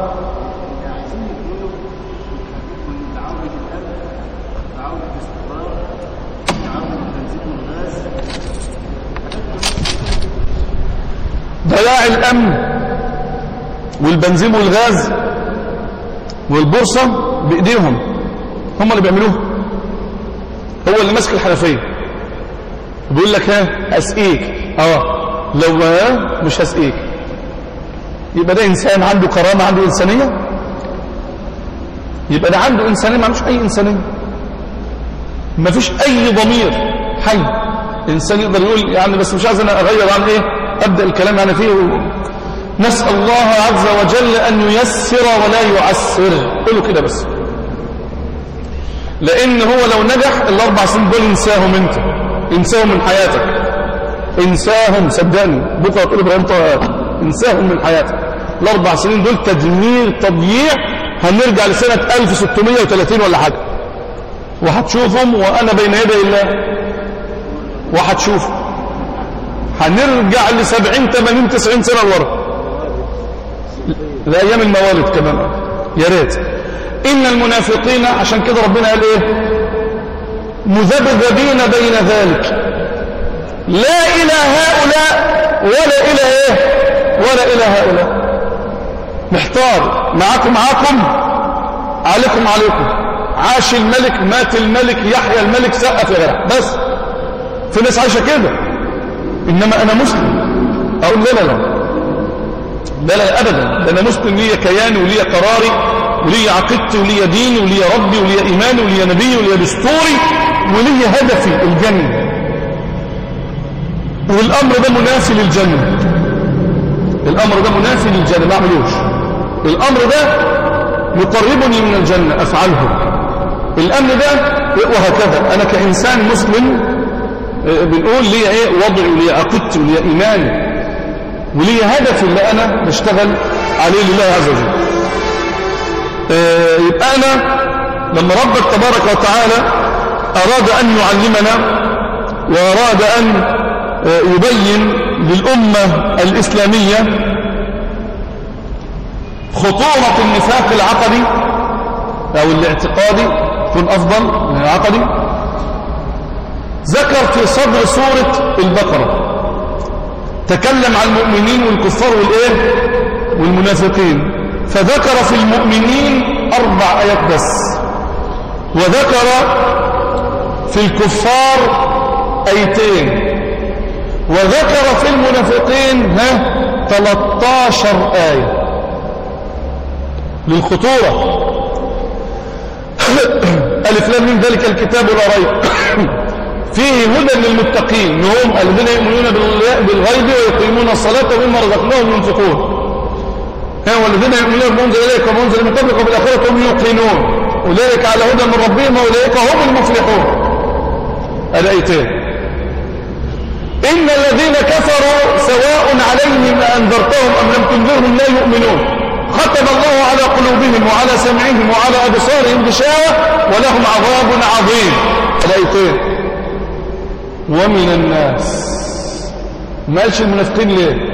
ضياع الأمن والبنزين والغاز والبورصة بإيديهم هم اللي بيعملوها هو اللي ماسك الحنفية بيقول لك ها أسقيك اه لو ما مش هسقيك يبقى ده إنسان عنده كرامة عنده إنسانية يبقى ده عنده إنسانية ما عندوش أي إنسانية ما فيش أي ضمير حي إنسان يقدر يقول يعني بس مش عايز أنا أغير عن إيه أبدأ الكلام أنا فيه نسأل الله عز وجل أن ييسر ولا يعسر قولوا كده بس لأن هو لو نجح الأربع سنين دول انساهم أنت انساهم من حياتك انساهم صدقني بكرة تقول إبراهيم طه انساهم من حياتك الأربع سنين دول تدمير تضييع هنرجع لسنة 1630 ولا حاجة وهتشوفهم وأنا بين يدي الله وهتشوفهم هنرجع ل 70 80 90 سنه لورا لايام الموالد كمان يا ريت ان المنافقين عشان كده ربنا قال ايه مذبذبين بين ذلك لا الى هؤلاء ولا الى ايه ولا الى هؤلاء محتار معاكم معاكم عليكم عليكم عاش الملك مات الملك يحيى الملك سقف يا جدع بس في ناس عايشه كده إنما أنا مسلم أقول لا لا لا لا لا أبدا ده أنا مسلم لي كياني ولي قراري ولي عقيدتي ولي ديني ولي ربي ولي إيماني ولي نبي ولي دستوري ولي هدفي الجنة والأمر ده منافي للجنة الأمر ده منافي للجنة ما أعملوش الأمر ده يقربني من الجنة أفعله الأمر ده وهكذا أنا كإنسان مسلم بنقول لي ايه وضعي ولي عقيدتي ولي ايماني ولي هدفي اللي انا بشتغل عليه لله عز وجل يبقى انا لما ربك تبارك وتعالى اراد ان يعلمنا واراد ان يبين للامه الاسلاميه خطوره النفاق العقدي او الاعتقادي يكون افضل من العقدي ذكر في صدر سورة البقرة تكلم عن المؤمنين والكفار والإيه والمنافقين فذكر في المؤمنين أربع آيات بس وذكر في الكفار آيتين وذكر في المنافقين ها 13 آية للخطورة ألف لام من ذلك الكتاب لا ريب فيه هدى للمتقين هم الذين يؤمنون بالغيب ويقيمون الصلاة ومما رزقناهم ينفقون والذين يؤمنون بما انزل اليك وما انزل من قبلك وبالاخره هم يوقنون اولئك على هدى من ربهم واولئك هم المفلحون الايتين ان الذين كفروا سواء عليهم انذرتهم ام لم تنذرهم لا يؤمنون ختم الله على قلوبهم وعلى سمعهم وعلى ابصارهم غشاوه ولهم عذاب عظيم الايتين ومن الناس ما قالش المنافقين ليه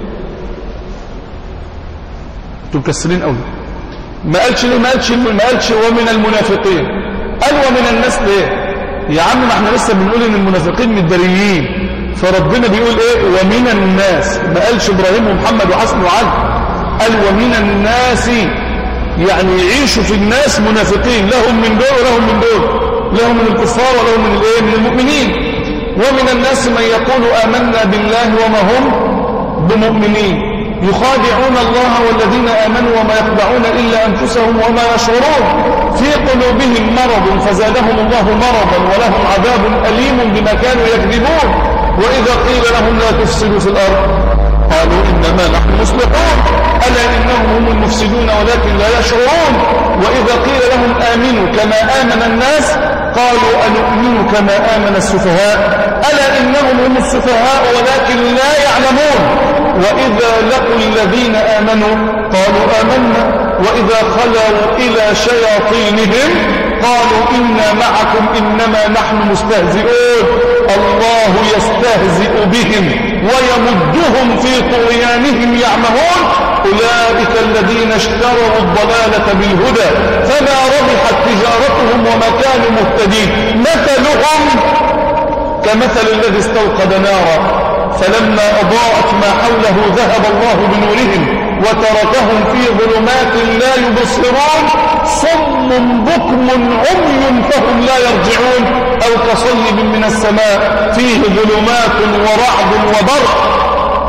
انتوا مكسرين قوي ما قالش ليه ما قالش ما قالش ومن المنافقين قال ومن الناس ليه يا عم ما احنا لسه بنقول ان المنافقين متداريين فربنا بيقول ايه ومن الناس ما قالش ابراهيم ومحمد وحسن وعلي قال ومن الناس يعني يعيشوا في الناس منافقين لهم من دول ولهم من دول لهم من الكفار ولهم من الايه من المؤمنين ومن الناس من يقول آمنا بالله وما هم بمؤمنين يخادعون الله والذين آمنوا وما يخدعون إلا أنفسهم وما يشعرون في قلوبهم مرض فزادهم الله مرضا ولهم عذاب أليم بما كانوا يكذبون وإذا قيل لهم لا تفسدوا في الأرض قالوا إنما نحن مصلحون ألا إنهم هم المفسدون ولكن لا يشعرون وإذا قيل لهم آمنوا كما آمن الناس قالوا أنؤمن كما آمن السفهاء ألا إنهم هم السفهاء ولكن لا يعلمون وإذا لقوا الذين آمنوا قالوا آمنا وإذا خلوا إلى شياطينهم قالوا إنا معكم إنما نحن مستهزئون الله يستهزئ بهم ويمدهم في طغيانهم يعمهون أولئك الذين اشتروا الضلالة بالهدى فما ربحت تجارتهم وما كانوا مهتدين مثلهم كمثل الذي استوقد نارا فلما أضاءت ما حوله ذهب الله بنورهم وتركهم في ظلمات لا يبصرون صم بكم عمي فهم لا يرجعون أو كصيب من السماء فيه ظلمات ورعد وبرق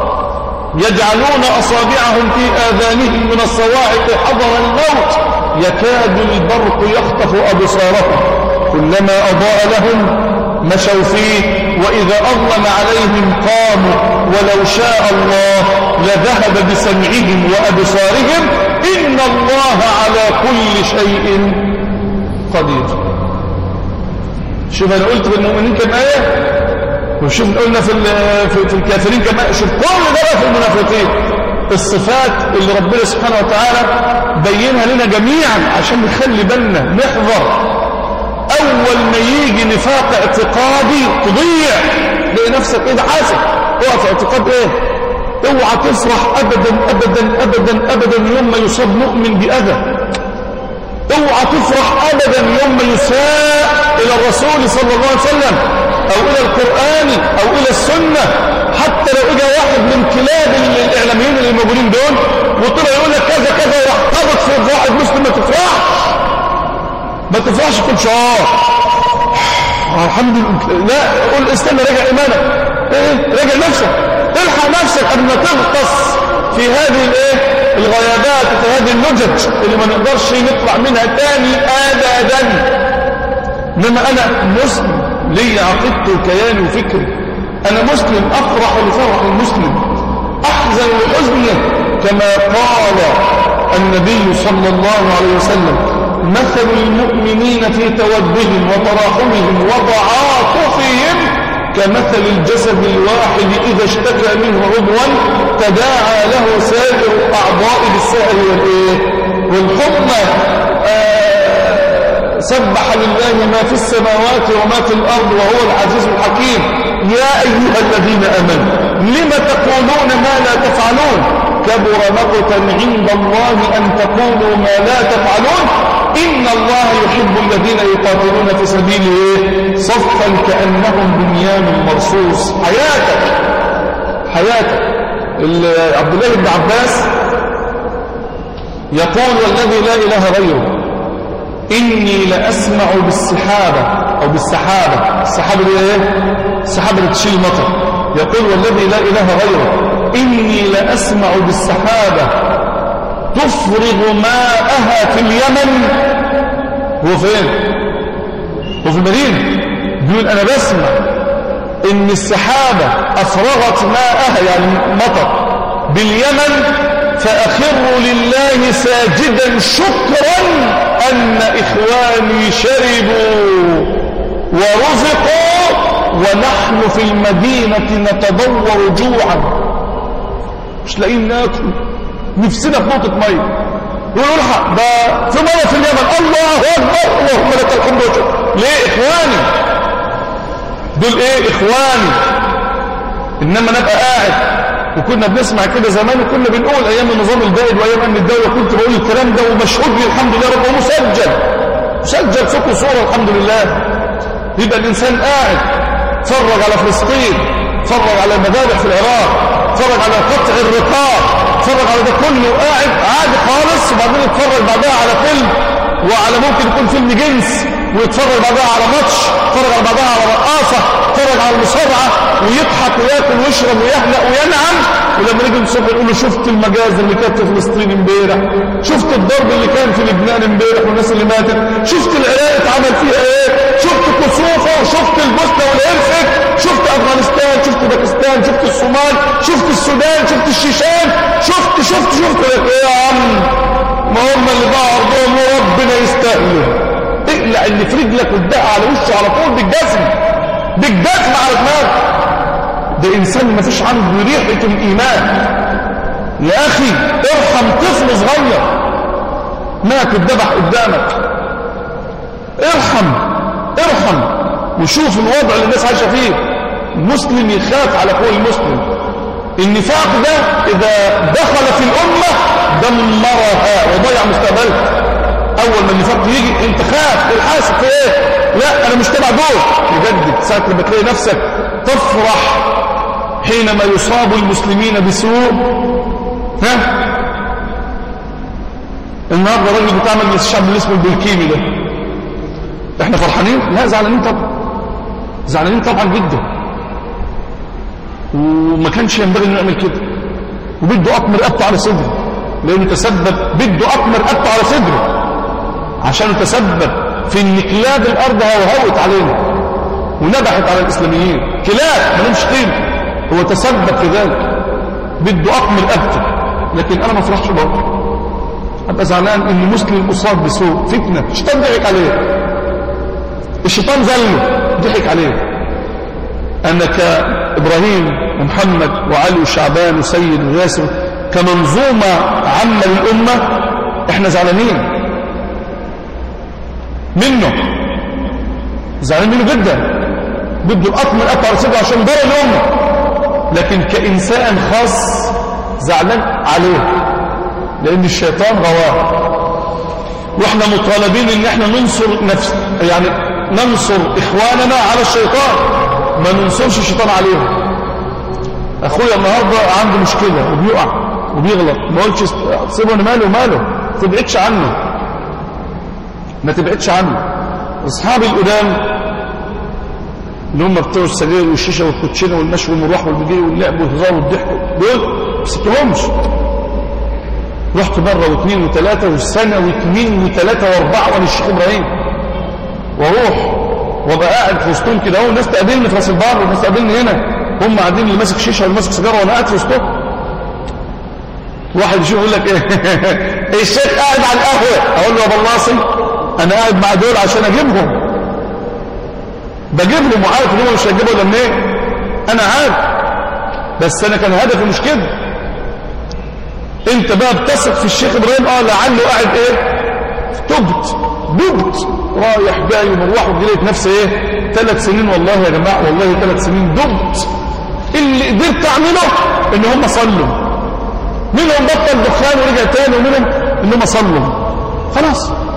يجعلون أصابعهم في آذانهم من الصواعق حضر الموت يكاد البرق يخطف أبصارهم كلما أضاء لهم مشوا فيه وإذا أظلم عليهم قاموا ولو شاء الله لذهب بسمعهم وأبصارهم إن الله على كل شيء قدير شوف أنا قلت بالمؤمنين كم آية وشوف قلنا في, في الكافرين كم آية شوف كل ده في المنافقين الصفات اللي ربنا سبحانه وتعالى بينها لنا جميعا عشان نخلي بالنا نحذر أول ما يجي نفاق اعتقادي تضيع لقي نفسك إيه حاسب اوعى في اعتقاد إيه اوعى تفرح أبدا أبدا أبدا أبدا يوم ما يصاب مؤمن بأذى اوعى تفرح أبدا يوم ما يساء إلى الرسول صلى الله عليه وسلم أو إلى القرآن أو إلى السنة حتى لو إجا واحد من كلاب الإعلاميين اللي موجودين دول وطلع يقول لك كذا كذا ويحتبط في واحد مسلم ما تفرحش ما تنفعش تقول شعار آه، الحمد لله لا قول استنى راجع ايمانك ايه راجع نفسك الحق نفسك قبل ما تغطس في هذه الايه الغيابات وفي هذه اللجج اللي ما نقدرش نطلع منها تاني ابدا انما انا مسلم لي عقيدتي وكياني وفكري انا مسلم افرح لفرح المسلم احزن لحزنه كما قال النبي صلى الله عليه وسلم مثل المؤمنين في تودهم وتراحمهم وتعاطفهم كمثل الجسد الواحد إذا اشتكى منه عضوا تداعى له سائر الأعضاء بالسهر والإيه والحمى آه سبح لله ما في السماوات وما في الأرض وهو العزيز الحكيم يا أيها الذين أمنوا لم تقولون ما لا تفعلون كبر مقتا عند الله أن تقولوا ما لا تفعلون إن الله يحب الذين يقاتلون في سبيله إيه؟ صفا كأنهم بنيان مرصوص حياتك حياتك عبد الله بن عباس يقول والذي لا إله غيره إني لأسمع بالسحابة أو بالسحابة السحابة دي إيه؟ السحابة اللي تشيل المطر يقول والذي لا إله غيره إني لأسمع بالسحابة تفرغ ماءها في اليمن هو فين هو في المدينة بيقول أنا بسمع إن السحابة أفرغت ماءها يعني مطر باليمن فأخر لله ساجدا شكرا أن إخواني شربوا ورزقوا ونحن في المدينة نتضور جوعا مش لاقيين ناكل نفسنا في نقطة مية يقولوا الحق ده في مرة في اليمن الله أكبر اللهم لك الحمد والشكر ليه إخواني دول إيه إخواني إنما نبقى قاعد وكنا بنسمع كده زمان وكنا بنقول أيام النظام البائد وأيام أمن الدولة كنت بقول الكلام ده ومشهود لي الحمد لله رب ومسجل مسجل فكر صورة الحمد لله يبقى الإنسان قاعد فرج على فلسطين فرج على المذابح في العراق فرج على قطع الرقاب فرج على ده كله قاعد عادي خالص وبعدين يتفرج بعدها على فيلم وعلى ممكن يكون فيلم جنس ويتفرج بعدها على ماتش يتفرج على بعدها على رقاصة يتفرج على المصارعة ويضحك وياكل ويشرب ويهنأ وينعم ولما نيجي الصبح نقول له شفت المجازر اللي كانت في فلسطين امبارح شفت الضرب اللي كان في لبنان امبارح والناس اللي ماتت شفت العراق اتعمل فيها ايه شفت كسوفه وشفت البوسنه والهرسك شفت افغانستان شفت باكستان شفت الصومال شفت السودان شفت الشيشان شفت شفت شفت ايه يا عم ما هم اللي ضاعوا ارضهم وربنا يستاهلوا اقلع اللي في رجلك وادقها على وشه على طول بالجزم بالجزم على دماغك ده إنسان ما فيش عنده ريحة الإيمان يا أخي ارحم طفل صغير مات اتذبح قدامك ارحم ارحم وشوف الوضع اللي الناس عايشة فيه المسلم يخاف على اخوه المسلم النفاق ده إذا دخل في الأمة دمرها وضيع مستقبلها أول ما النفاق يجي انت خاف الحاسب في ايه لا أنا مش تبع دول يجدد ساعة لما تلاقي نفسك تفرح حينما يصاب المسلمين بسوء ها النهارده راجل بتعمل الشعب اللي اسمه البلكيمي ده احنا فرحانين لا زعلانين طبعا زعلانين طبعا جدا وما كانش ينبغي انه يعمل كده وبده اطمر رقبته على صدره لانه تسبب بده اطمر رقبته على صدره عشان تسبب في ان كلاب الارض هوهوت علينا ونبحت على الاسلاميين كلاب ما لهمش قيمه هو تسبب في ذلك بده أقمل أبته لكن أنا ما افرحش برضه أبقى زعلان إن مسلم أصاب بسوء فتنة الشيطان ضحك عليه الشيطان ذله ضحك عليه أنا كإبراهيم ومحمد وعلي وشعبان وسيد وياسر كمنظومة عامة للأمة إحنا زعلانين منه زعلانين منه جدا بده الأطمن أطلع رصيده عشان ضر الأمة لكن كإنسان خاص زعلان عليه لأن الشيطان غواه واحنا مطالبين ان احنا ننصر نفس يعني ننصر اخواننا على الشيطان ما ننصرش الشيطان عليهم اخويا النهارده عنده مشكله وبيقع وبيغلط ما قلتش سيبه ماله ماله ما تبعدش عنه ما تبعدش عنه اصحابي القدام اللي هم بتوع السجاير والشيشه والكوتشينه والمشي والمروح والبجري واللعب والهزار والضحك دول ما سبتهمش رحت مره واثنين وثلاثه وسنه واثنين وثلاثه واربعه وانا الشيخ ابراهيم واروح وابقى قاعد في وسطهم كده اهو الناس تقابلني في راس البر والناس تقابلني هنا هم قاعدين اللي ماسك شيشه واللي ماسك سيجاره وانا قاعد في وسطهم واحد يشوف يقول لك ايه الشيخ قاعد على القهوه اقول له يا بلاصي انا قاعد مع دول عشان اجيبهم بجيب لهم وعارف ان هم مش هيجيبوا الا منين انا عارف بس انا كان هدفي مش كده انت بقى بتثق في الشيخ ابراهيم اه لعله قاعد ايه تبت دبت رايح جاي ومروح وجريت نفسي ايه ثلاث سنين والله يا جماعه والله ثلاث سنين دبت اللي قدرت اعمله ان هم صلوا منهم بطل دخان ورجع تاني ومنهم ان هم صلوا خلاص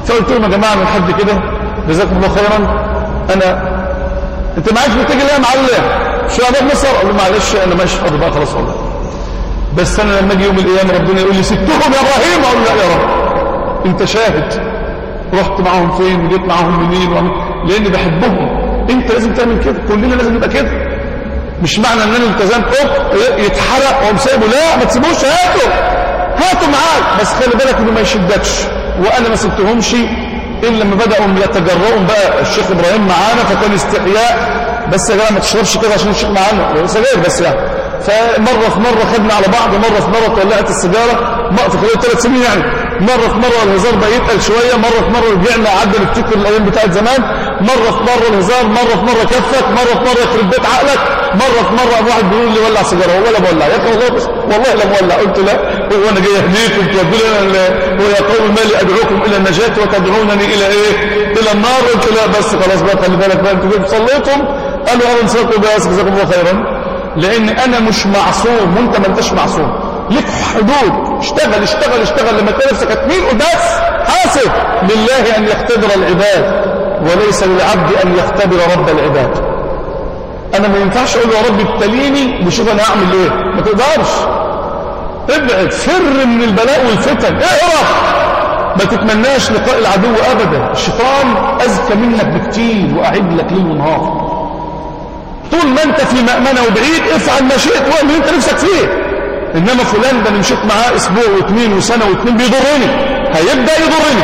فقلت لهم يا جماعة من حد كده جزاكم الله خيرا أنا أنت معاك بتيجي ليه يا معلم شباب مصر قالوا معلش أنا ماشي فاضي بقى خلاص والله بس أنا لما أجي يوم القيامة ربنا يقول لي سبتهم يا إبراهيم أقول لا يا رب أنت شاهد رحت معاهم فين وجيت معاهم منين وعمل... لأني بحبهم أنت لازم تعمل كده كلنا لازم نبقى كده مش معنى ان انا التزمت اوب يتحرق واقوم سايبه لا ما تسيبوش هاته هاته معاك بس خلي بالك انه ما يشدكش وانا ما سبتهمش الا لما بداوا يتجرؤوا بقى الشيخ ابراهيم معانا فكان استحياء بس يا جماعه ما تشربش كده عشان الشيخ معانا سجاير بس يعني فمره في مره خدنا على بعض مره في مره طلعت السيجاره في خلال ثلاث سنين يعني مره في مره الهزار بقى يتقل شويه مره في مره رجعنا قعدنا نفتكر الايام بتاعت زمان مره في مره الهزار مره في مره كفك مره في مره يخرب بيت عقلك مره في مره ابو واحد بيقول لي ولع سيجاره هو ولا بولع يا اخي والله بس والله لا مولع قلت لا هو انا جاي اهديكم تودوا لنا ويا قوم ما لي ادعوكم الى النجاه وتدعونني الى ايه الى النار قلت لا بس خلاص بقى خلي بالك بقى انتوا صليتم قالوا انا نصلي بس جزاكم الله خيرا لان انا مش معصوم وانت ما انتش معصوم لك حدود اشتغل اشتغل اشتغل لما تلاقي نفسك هتميل بس حاسب لله ان يختبر العباد وليس للعبد ان يختبر رب العباد انا ما ينفعش اقول يا رب ابتليني وشوف انا هعمل ايه ما تقدرش ابعد فر من البلاء والفتن اعرف ما تتمناش لقاء العدو ابدا الشيطان اذكى منك بكتير واعد لك ليل ونهار طول ما انت في مأمنة وبعيد افعل ما شئت واعمل انت نفسك فيه انما فلان ده مشيت معاه اسبوع واثنين وسنة واثنين بيضرني هيبدأ يضرني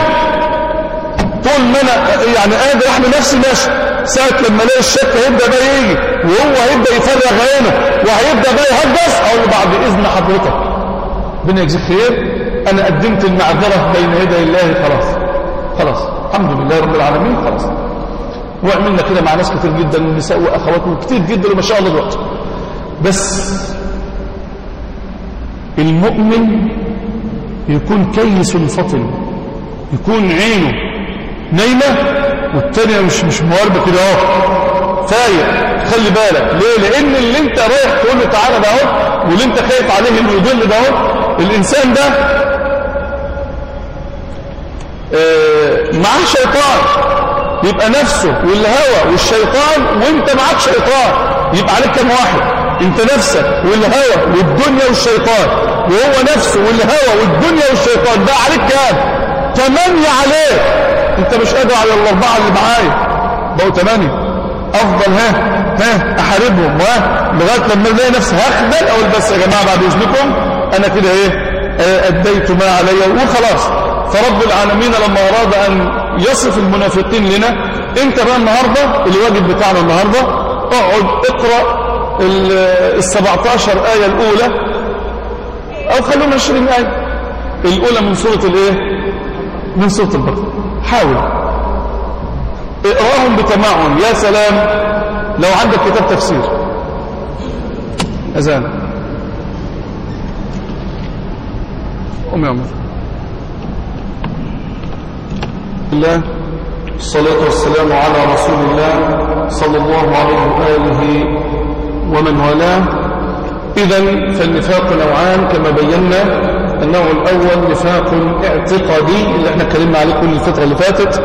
طول ما انا يعني قادر احمل نفسي ماشي ساعة لما الاقي الشك هيبدأ بقى يجي وهو هيبدأ يفرغ عينه وهيبدأ بقى يهجس اقول له بعد اذن حضرتك ربنا يجزيك خير انا قدمت المعذرة بين يدي الله خلاص خلاص الحمد لله رب العالمين خلاص وعملنا كده مع ناس كتير جدا من النساء واخواتهم كتير جدا وما شاء الله دلوقتي بس المؤمن يكون كيس فطن يكون عينه نايمة والتانية مش مش مواربة كده اهو فايق خلي بالك ليه لان اللي انت رايح تقول له تعالى ده اهو واللي انت خايف عليه انه يضل ده اهو الانسان ده اه معاه شيطان يبقى نفسه والهوى والشيطان وانت معاك شيطان يبقى عليك كم واحد انت نفسك والهوى والدنيا والشيطان وهو نفسه والهوى والدنيا والشيطان ده عليك كام تمانية عليه انت مش قادر على الاربعة اللي معايا بقوا تمانية افضل ها ها احاربهم ها لغايه لما الاقي نفسي هخدل اقول بس يا جماعه بعد اذنكم انا كده ايه اديت ما علي وخلاص فرب العالمين لما اراد ان يصف المنافقين لنا انت بقى النهاردة الواجب بتاعنا النهاردة اقعد اقرأ ال 17 آية الأولى أو خلونا 20 آية الأولى من سورة الإيه؟ من سورة البقرة حاول اقراهم بتمعن يا سلام لو عندك كتاب تفسير أذان قم يا عمر الله الصلاة والسلام على رسول الله صلى الله عليه وآله ومن والاه إذا فالنفاق نوعان كما بينا النوع الأول نفاق اعتقادي اللي احنا اتكلمنا عليه كل الفترة اللي فاتت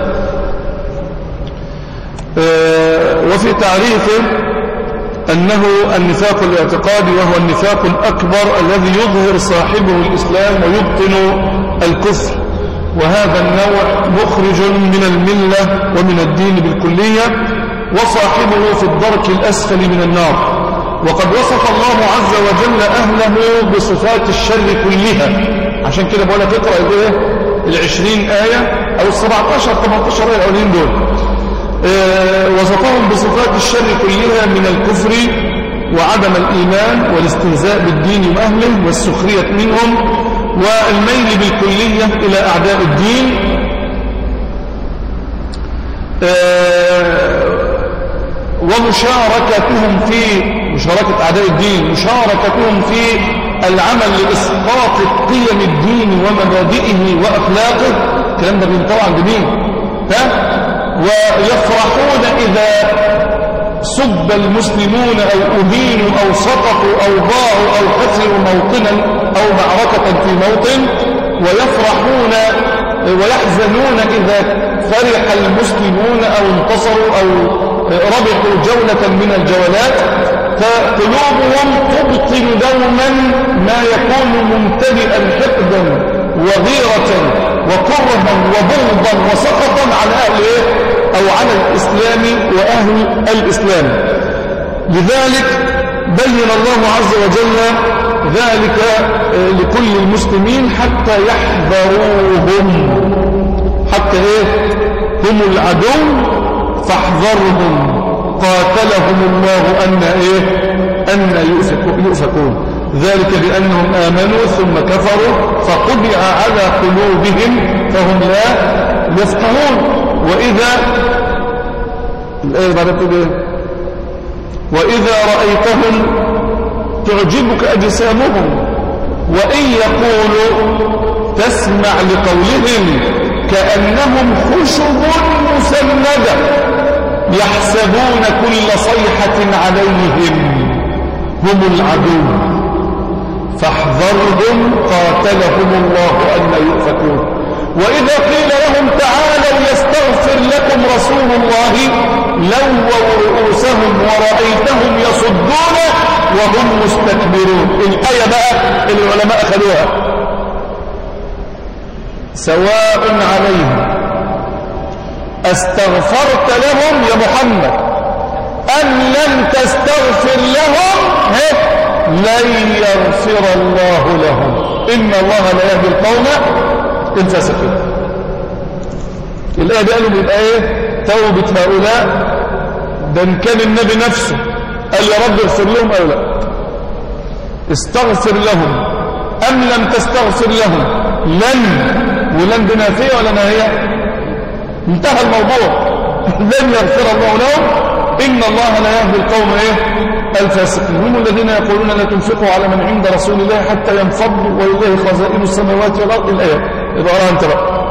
اه وفي تعريفه أنه النفاق الاعتقادي وهو النفاق الأكبر الذي يظهر صاحبه الإسلام ويبطن الكفر وهذا النوع مخرج من الملة ومن الدين بالكلية وصاحبه في الدرك الأسفل من النار وقد وصف الله عز وجل أهله بصفات الشر كلها عشان كده بقول لك اقرأ الايه العشرين آية أو السبعتاشر 18 آية الأولين دول اه وصفهم بصفات الشر كلها من الكفر وعدم الإيمان والاستهزاء بالدين وأهله والسخرية منهم والميل بالكلية إلى أعداء الدين ومشاركتهم في مشاركة أعداء الدين مشاركتهم في العمل لإسقاط قيم الدين ومبادئه وأخلاقه الكلام ده طبعا جميل ها ويفرحون إذا سب المسلمون أو أهينوا أو سقطوا أو ضاعوا أو خسروا موطنا أو معركة في موطن ويفرحون ويحزنون إذا فرح المسلمون أو انتصروا أو ربحوا جولة من الجولات فقلوبهم تبطل دوما ما يكون ممتلئا حقدا وغيرة وكرها وبغضا وسخطا على أهل إيه؟ أو على الإسلام وأهل الإسلام لذلك بين الله عز وجل ذلك آه، لكل المسلمين حتى يحذروهم حتى ايه هم العدو فاحذرهم قاتلهم الله أن ايه أن يؤفكون ذلك بأنهم آمنوا ثم كفروا فقبع على قلوبهم فهم لا يفقهون وإذا الآية بعد ايه وإذا رأيتهم تعجبك أجسامهم وإن يقولوا تسمع لقولهم كأنهم خشب مسندة يحسبون كل صيحة عليهم هم العدو فاحذرهم قاتلهم الله أن يؤفكون وإذا قيل لهم تعالوا يستغفر لكم رسول الله لووا رؤوسهم ورأيتهم يصدون وهم مستكبرون الآية بقى اللي العلماء أخذوها سواء عليهم استغفرت لهم يا محمد أم لم تستغفر لهم لن يغفر الله لهم إن الله لا يهدي القوم الفاسقين الآية دي قالوا يبقى إيه توبة هؤلاء ده إن كان النبي نفسه قال يا رب اغفر لهم أو لا استغفر لهم أم لم تستغفر لهم لن ولن بنافية ولا ناهية انتهى الموضوع لن يغفر الله لهم إن الله لا يهدي القوم إيه الفاسقين هم الذين يقولون لا تنفقوا على من عند رسول الله حتى ينفضوا ولله خزائن السماوات والأرض الآية يبقى أراها انت بقى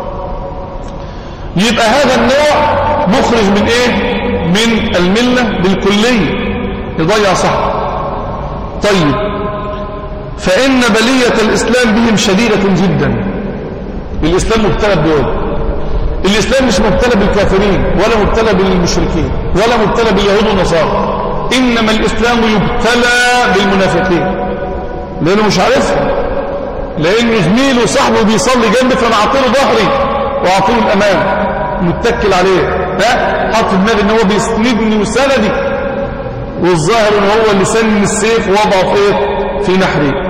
يبقى هذا النوع مخرج من إيه من الملة بالكلية يضيع صح طيب فإن بلية الإسلام بهم شديدة جدا الإسلام مبتلى بدول الإسلام مش مبتلى بالكافرين ولا مبتلى بالمشركين ولا مبتلى باليهود والنصارى إنما الإسلام يبتلى بالمنافقين لأنه مش عارفها لأنه زميله وصاحبه بيصلي جنبي فأنا أعطيله ظهري وأعطيله الأمان متكل عليه ها حط في دماغي إن هو بيسندني وسندي والظاهر إن هو اللي سن السيف ووضعه في إيه؟ في نحري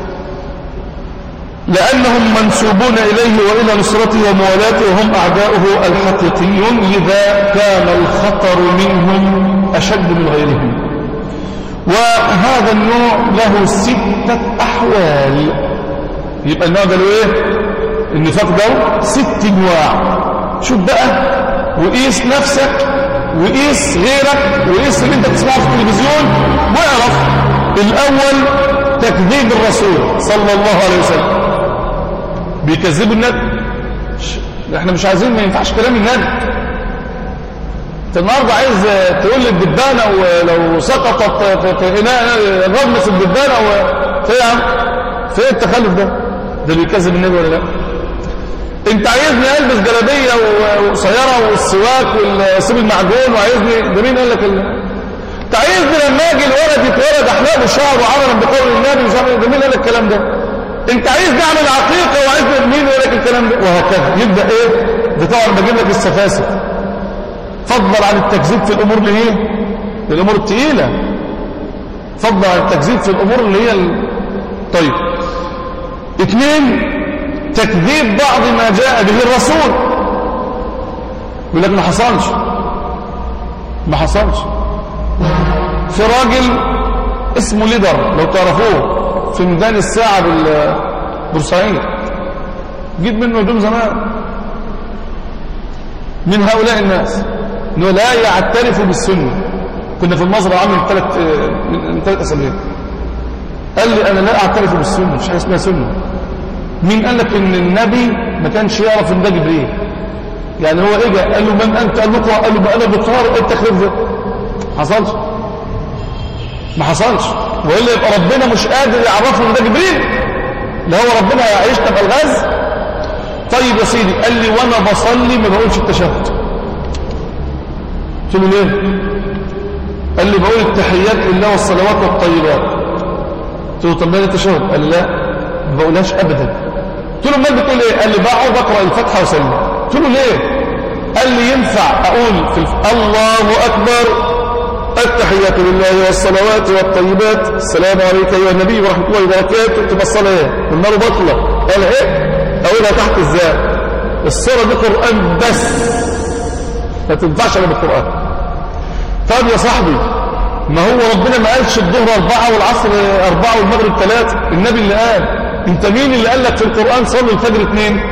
لأنهم منسوبون إليه وإلى نصرته وموالاته وهم أعداؤه الحقيقيون إذا كان الخطر منهم أشد من غيرهم وهذا النوع له ستة أحوال يبقى النوع ده له إيه النفاق ده ست أنواع شوف بقى وقيس نفسك وقيس غيرك وقيس اللي انت بتسمعه في التلفزيون واعرف الأول تكذيب الرسول صلى الله عليه وسلم بيكذبوا النبي احنا مش عايزين ما ينفعش كلام النبي انت النهارده عايز تقول للدبانه ولو سقطت في اناء غمس الدبانه في عم في التخلف ده ده بيكذب النبي ولا لا انت عايزني البس جلابيه وقصيره والسواك وسيب المعجون وعايزني ده مين قال لك انت عايزني لما اجي الولد يتولد احلام وشعر وعملا بقول النبي مش عارف ده مين قال الكلام ده انت عايز نعمل عقيقه وعايز مين يقول لك الكلام ده وهكذا يبدا ايه ده طبعا بجيب لك السفاسف فضل عن التكذيب في الامور اللي هي الامور الثقيله فضل عن التكذيب في الامور اللي هي ال... طيب اثنين تكذيب بعض ما جاء به الرسول يقول لك ما حصلش ما حصلش في راجل اسمه ليدر لو تعرفوه في ميدان الساعة بورسعيد جيت منه هدوم زمان من هؤلاء الناس انه لا يعترف بالسنة كنا في المزرعة عام من ثلاث من ثلاث اسابيع قال لي انا لا اعترف بالسنة مش حاجه اسمها سنة مين قال لك ان النبي ما كانش يعرف ان ده جبريل يعني هو اجى قال له من انت قال له قال له انا بطار ايه التخليف ده حصلش ما حصلش وإلا يبقى ربنا مش قادر يعرفه ان ده جبريل لا هو ربنا هيعيشنا في الغاز طيب يا سيدي قال لي وانا بصلي ما بقولش التشهد قلت له ليه قال لي بقول التحيات لله والصلوات والطيبات قلت له طب ما التشهد قال لي لا ما بقولهاش ابدا قلت له امال بتقول ايه قال لي بقعد اقرا الفاتحه واسلم قلت له ليه قال لي ينفع اقول في الف... الله اكبر التحيات لله والصلوات والطيبات السلام عليك ايها النبي ورحمه الله وبركاته تبقى الصلاه ايه النار بطله قال ايه اقولها تحت ازاي الصوره دي قران بس ما تنفعش الا بالقران طب يا صاحبي ما هو ربنا ما قالش الظهر أربعة والعصر أربعة والمغرب ثلاثة النبي اللي قال انت مين اللي قال لك في القرآن صلوا الفجر اثنين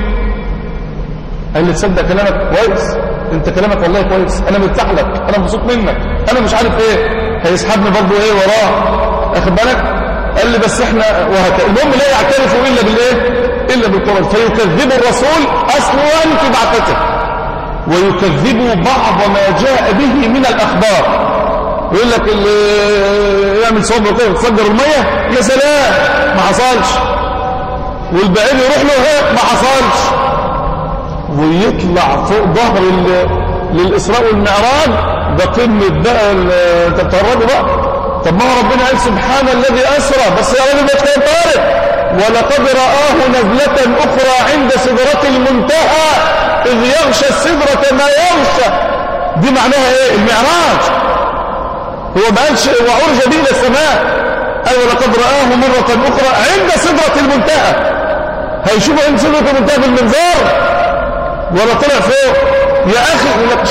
قال لي تصدق كلامك كويس انت كلامك والله كويس انا مرتاح لك انا مبسوط منك انا مش عارف ايه هيسحبني برضه ايه وراه اخد بالك قال لي بس احنا وهكذا المهم لا يعترفوا الا بالايه الا بالقران فيكذبوا الرسول اصلا في بعثته ويكذبوا بعض ما جاء به من الاخبار يقول لك اللي يعمل صوم كده تفجر الميه يا سلام ما حصلش والبعيد يروح له هيك ما حصلش ويطلع فوق ظهر للإسراء والمعراج ده قمة بقى انت بتقربوا بقى طب ما هو ربنا قال سبحان الذي أسرى بس يا رب ما كان طارق ولقد رآه نزلة أخرى عند سدرة المنتهى إذ يغشى السدرة ما يغشى دي معناها إيه المعراج هو ما قالش وعرج به إلى السماء قال ولقد رآه مرة أخرى عند سدرة المنتهى هيشوفوا عند سدرة المنتهى بالمنظار ولا طلع فوق يا أخي يقول لك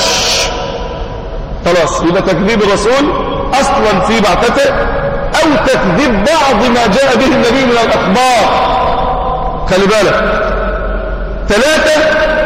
خلاص يبقى تكذيب الرسول أصلا في بعثته أو تكذيب بعض ما جاء به النبي من الأخبار خلي بالك ثلاثة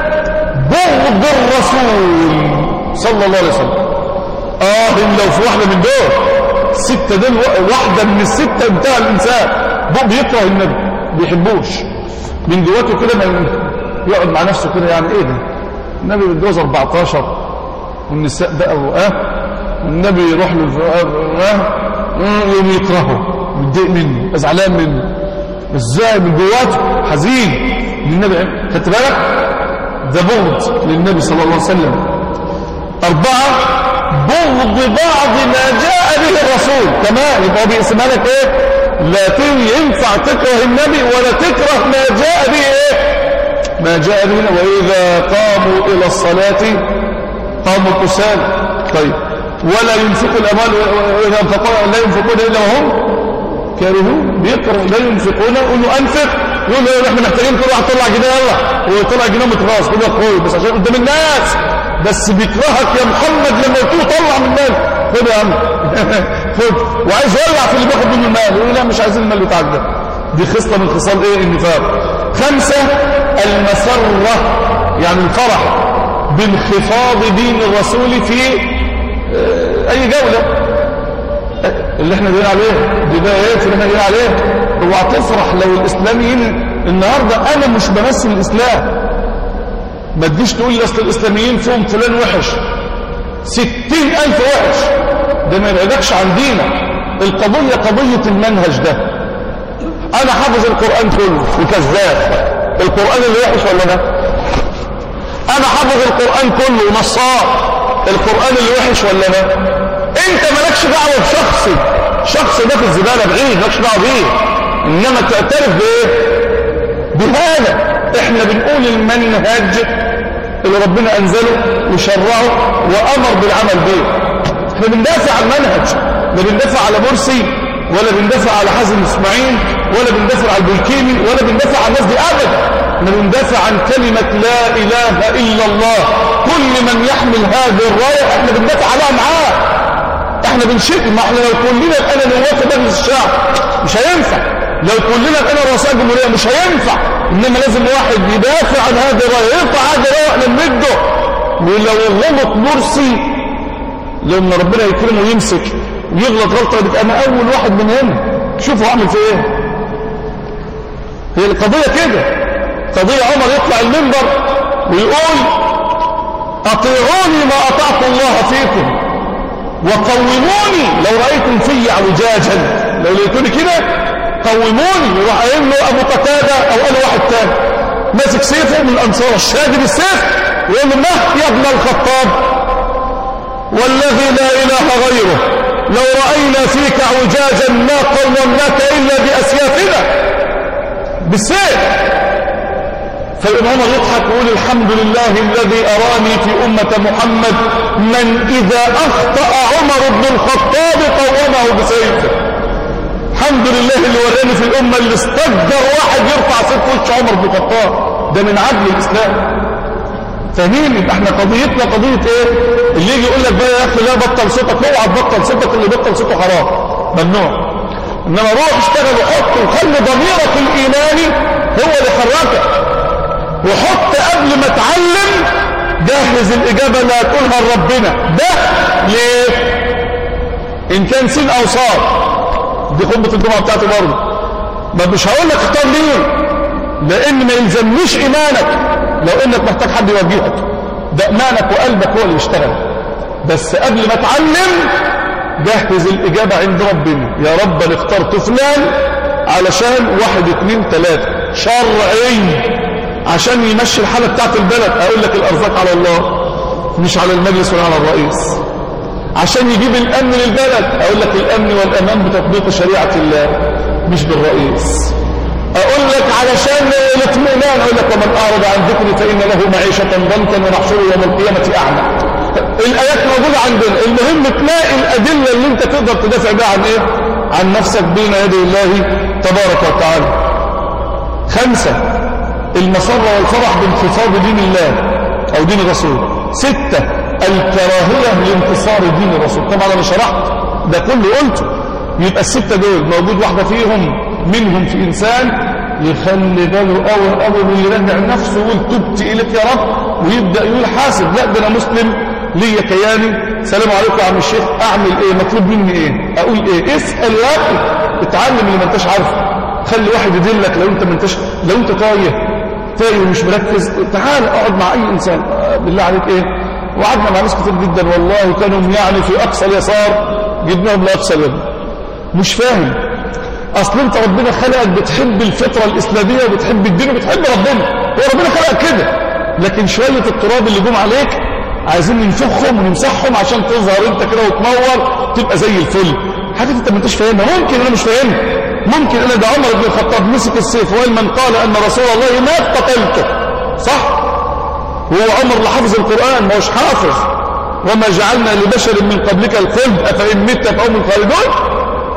بغض الرسول صلى الله عليه وسلم آه لو في واحدة من دول ستة دول واحدة من الستة بتاع الإنسان بيكره النبي بيحبوش من جواته كده ما يقعد مع نفسه كده يعني ايه ده النبي بيتجوز 14 والنساء بقى اه والنبي يروح له اه يوم يكرهه متضايق منه زعلان منه ازاي من جواته حزين للنبي خدت بالك ده بغض للنبي صلى الله عليه وسلم أربعة بغض بعض ما جاء به الرسول كمان يبقى بيقسمها لك ايه لا ينفع تكره النبي ولا تكره ما جاء به ايه ما جاء به وإذا قاموا إلى الصلاة قاموا كسالى طيب ولا ينفقوا الأموال وإذا انفقوا لا ينفقون إلا وهم كارهون بيقرأ لا ينفقون يقولوا أنفق يقول له احنا محتاجين كل واحد طلع جنيه يلا ويطلع جنيه متراس كده اخوي بس عشان قدام الناس بس بيكرهك يا محمد لما تقول طلع من المال خد يا عم خد وعايز يولع في اللي بياخد منه المال يقول لا مش عايزين المال بتاعك ده دي خصله من خصال ايه النفاق خمسه المسرة يعني الفرح بانخفاض دين الرسول في آه، أي جولة اللي احنا جايين عليه دي بقى ايه اللي احنا جايين عليه هو تفرح لو الاسلاميين النهارده انا مش بمثل الاسلام ما تجيش تقول لي اصل الاسلاميين فيهم فلان وحش ستين الف وحش ده ما يبعدكش عن دينك القضيه قضيه المنهج ده انا حافظ القران كله وكذاب القرآن اللي وحش ولا ده انا حافظ القرآن كله نصار القرآن اللي وحش ولا ده انت مالكش دعوة بشخصي شخص ده في الزبالة بعيد مالكش دعوة بيه انما تعترف بايه بهذا احنا بنقول المنهج اللي ربنا انزله وشرعه وامر بالعمل به احنا بندافع عن المنهج لا بندافع على مرسي ولا بندافع على حازم اسماعيل ولا بندافع على البلكيمي ولا بندافع عن الناس دي ابدا احنا بندافع عن كلمة لا اله الا الله كل من يحمل هذه الراية احنا بندافع عليها معاه احنا بنشك ما احنا لو كلنا الان نواب مجلس الشعب مش هينفع لو كلنا الان رؤساء جمهورية مش هينفع انما لازم واحد يدافع عن هذه الراية يقطع هذه الراية احنا نمده ولو غلط مرسي لما ربنا يكرمه ويمسك ويغلط غلطة يبقى انا اول واحد من هنا شوفوا اعمل في ايه هي القضية كده قضية عمر يطلع المنبر ويقول أطيعوني ما أطعت الله فيكم وقوموني لو رأيتم في عوجاجا لو لقيتوني كده قوموني يروح قايل له أبو قتادة أو أنا واحد تاني ماسك سيفه من الأنصار شادد السيف ويقول له ما يا ابن الخطاب والذي لا إله غيره لو رأينا فيك عجاجا ما قومناك إلا بأسيافنا بالسيف فالإمام يضحك ويقول الحمد لله الذي أراني في أمة محمد من إذا أخطأ عمر بن الخطاب قومه بسيفه الحمد لله اللي وراني في الأمة اللي استجر واحد يرفع سيف وش عمر بن الخطاب ده من عدل الإسلام فاهمين يبقى احنا قضيتنا قضية ايه اللي يجي يقول لك بقى يا اخي لا بطل صوتك اوعى تبطل صوتك اللي بطل صوته حرام ممنوع انما روح اشتغل وحط وخلي ضميرك الايماني هو اللي حركك وحط قبل ما تعلم جهز الاجابه اللي هتقولها لربنا ده ليه ان كان سين او صاد دي خطبه الجمعه بتاعتي برضه ما مش هقول لك اختار مين لان ما يلزمنيش ايمانك لو انك محتاج حد يوجهك ده ايمانك وقلبك هو اللي يشتغل بس قبل ما تعلم جهز الإجابة عند ربنا يا رب انا اخترت فلان علشان واحد اتنين تلاتة شرعي عشان يمشي الحالة بتاعت البلد أقول لك الأرزاق على الله مش على المجلس ولا على الرئيس عشان يجيب الأمن للبلد أقول لك الأمن والأمان بتطبيق شريعة الله مش بالرئيس أقول لك علشان الاطمئنان أقول لك ومن أعرض عن ذكري فإن له معيشة ضنكا ونحشره يوم القيامة أعمى الآيات موجودة عندنا المهم تلاقي الأدلة اللي انت تقدر تدافع بها عن ايه عن نفسك بين يدي الله تبارك وتعالى خمسة المسرة والفرح بانخفاض دين الله أو دين الرسول ستة الكراهية لانتصار دين الرسول طبعا أنا شرحت ده كله قلته يبقى الستة دول موجود واحدة فيهم منهم في إنسان يخلي باله أول أول ويرجع نفسه ويقول تبت إليك يا رب ويبدأ يقول حاسب لا ده أنا مسلم ليا كياني سلام عليكم يا عم الشيخ أعمل إيه مطلوب مني إيه أقول إيه اسأل يا أخي اتعلم اللي ما انتش عارفه خلي واحد يدلك لو انت ما انتش لو انت تايه تايه ومش مركز تعال اقعد مع اي انسان بالله عليك ايه وقعدنا مع ناس كتير جدا والله كانوا يعني في اقصى اليسار جبناهم لاقصى اليمين مش فاهم اصل انت ربنا خلقك بتحب الفطره الاسلاميه وبتحب الدين وبتحب ربنا هو ربنا خلقك كده لكن شويه التراب اللي جم عليك عايزين ننفخهم ونمسحهم عشان تظهر انت كده وتنور تبقى زي الفل حاجه انت ما انتش فاهمها ممكن انا مش فاهمها ممكن انا ده عمر بن الخطاب مسك السيف وقال من قال ان رسول الله ما قتلته صح هو عمر اللي حافظ القران ما هوش حافظ وما جعلنا لبشر من قبلك الخلد افان مت فهم الخالدون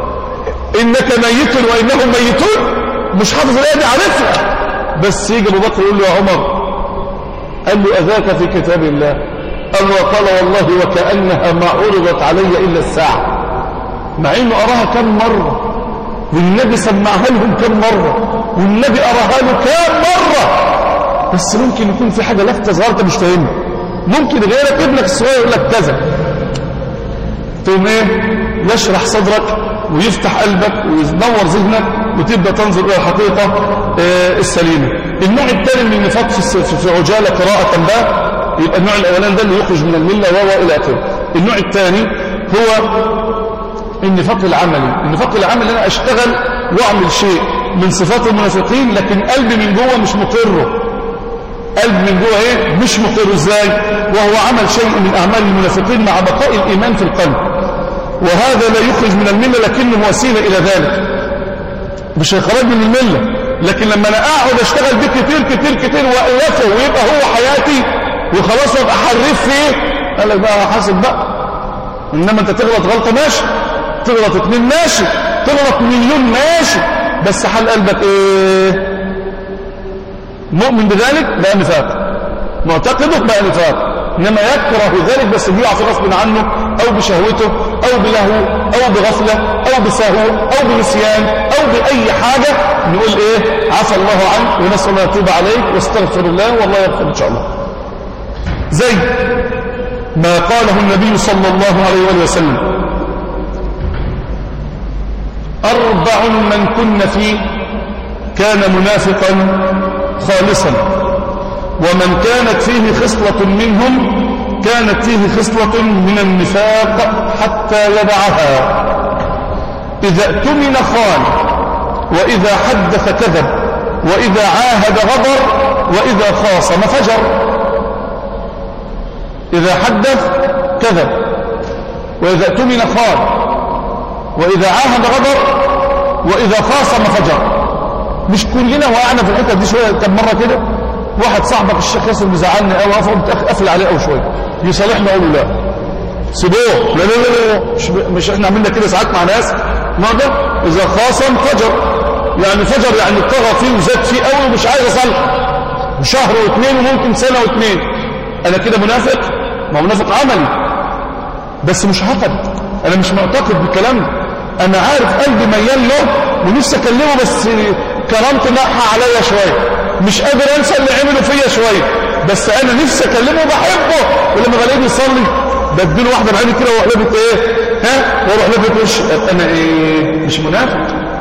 انك ميت وانهم ميتون مش حافظ الايه دي عارفها بس يجي ابو بكر يقول له يا عمر قال له اذاك في كتاب الله قال له قال والله وكانها ما عرضت علي الا الساعه مع انه اراها كم مره والنبي سمعها لهم كم مرة والنبي أراها له كم مرة بس ممكن يكون في حاجة لفتة صغيرة انت مش فاهمها ممكن غيرك ابنك الصغير يقول لك كذا تقوم ايه يشرح صدرك ويفتح قلبك وينور ذهنك وتبدا تنظر الى الحقيقه آه السليمه النوع الثاني من النفاق في في عجاله قراءه بقى يبقى النوع الاولاني ده اللي يخرج من المله وهو الى اخره النوع الثاني هو النفاق العملي النفاق العملي انا اشتغل واعمل شيء من صفات المنافقين لكن قلبي من جوه مش مقره قلبي من جوه ايه مش مقر ازاي وهو عمل شيء من اعمال المنافقين مع بقاء الايمان في القلب وهذا لا يخرج من المله لكنه وسيله الى ذلك مش هيخرج من المله لكن لما انا اقعد اشتغل بيه كتير كتير كتير والفه ويبقى هو حياتي وخلاص ابقى حريف فيه قال لك بقى حاسب بقى انما انت تغلط غلطه ماشي تغلط اتنين ماشي تغلط مليون ماشي بس حال قلبك ايه مؤمن بذلك بقى نفاق معتقده بقى نفاق انما يكره ذلك بس بيقع في غصب عنه او بشهوته او بلهو او بغفله او بسهو او بنسيان او باي حاجه نقول ايه عفى الله عنك ونسال الله يتوب عليك واستغفر الله والله يغفر ان شاء الله زي ما قاله النبي صلى الله عليه وآله وسلم أربع من كن فيه كان منافقا خالصا ومن كانت فيه خصلة منهم كانت فيه خصلة من النفاق حتى يدعها إذا اؤتمن خان وإذا حدث كذب وإذا عاهد غدر وإذا خاصم فجر إذا حدث كذب وإذا اؤتمن خان وإذا عاهد غدر وإذا خاصم فجر مش كلنا وقعنا في الحته دي شويه كم مره كده واحد صاحبك الشيخ ياسر بيزعلني قوي فقمت قافل عليه قوي شويه يصالحني اقول له لا سيبوه لا لا لا, لا. مش, مش احنا عملنا كده ساعات مع ناس ماذا اذا خاصم فجر يعني فجر يعني طغى فيه وزاد فيه قوي ومش عايز اصلح وشهر واثنين وممكن سنه واثنين انا كده منافق ما منافق عملي بس مش عقد انا مش معتقد بالكلام ده انا عارف قلبي ميال له ونفسي اكلمه بس كرامتي نقحة عليا شويه مش قادر انسى اللي عمله فيا شويه بس انا نفسي اكلمه بحبه ولما بلاقيه بيصلي بديله واحده بعيني كده واروح لابس ايه ها واروح لابس وش انا ايه مش منافق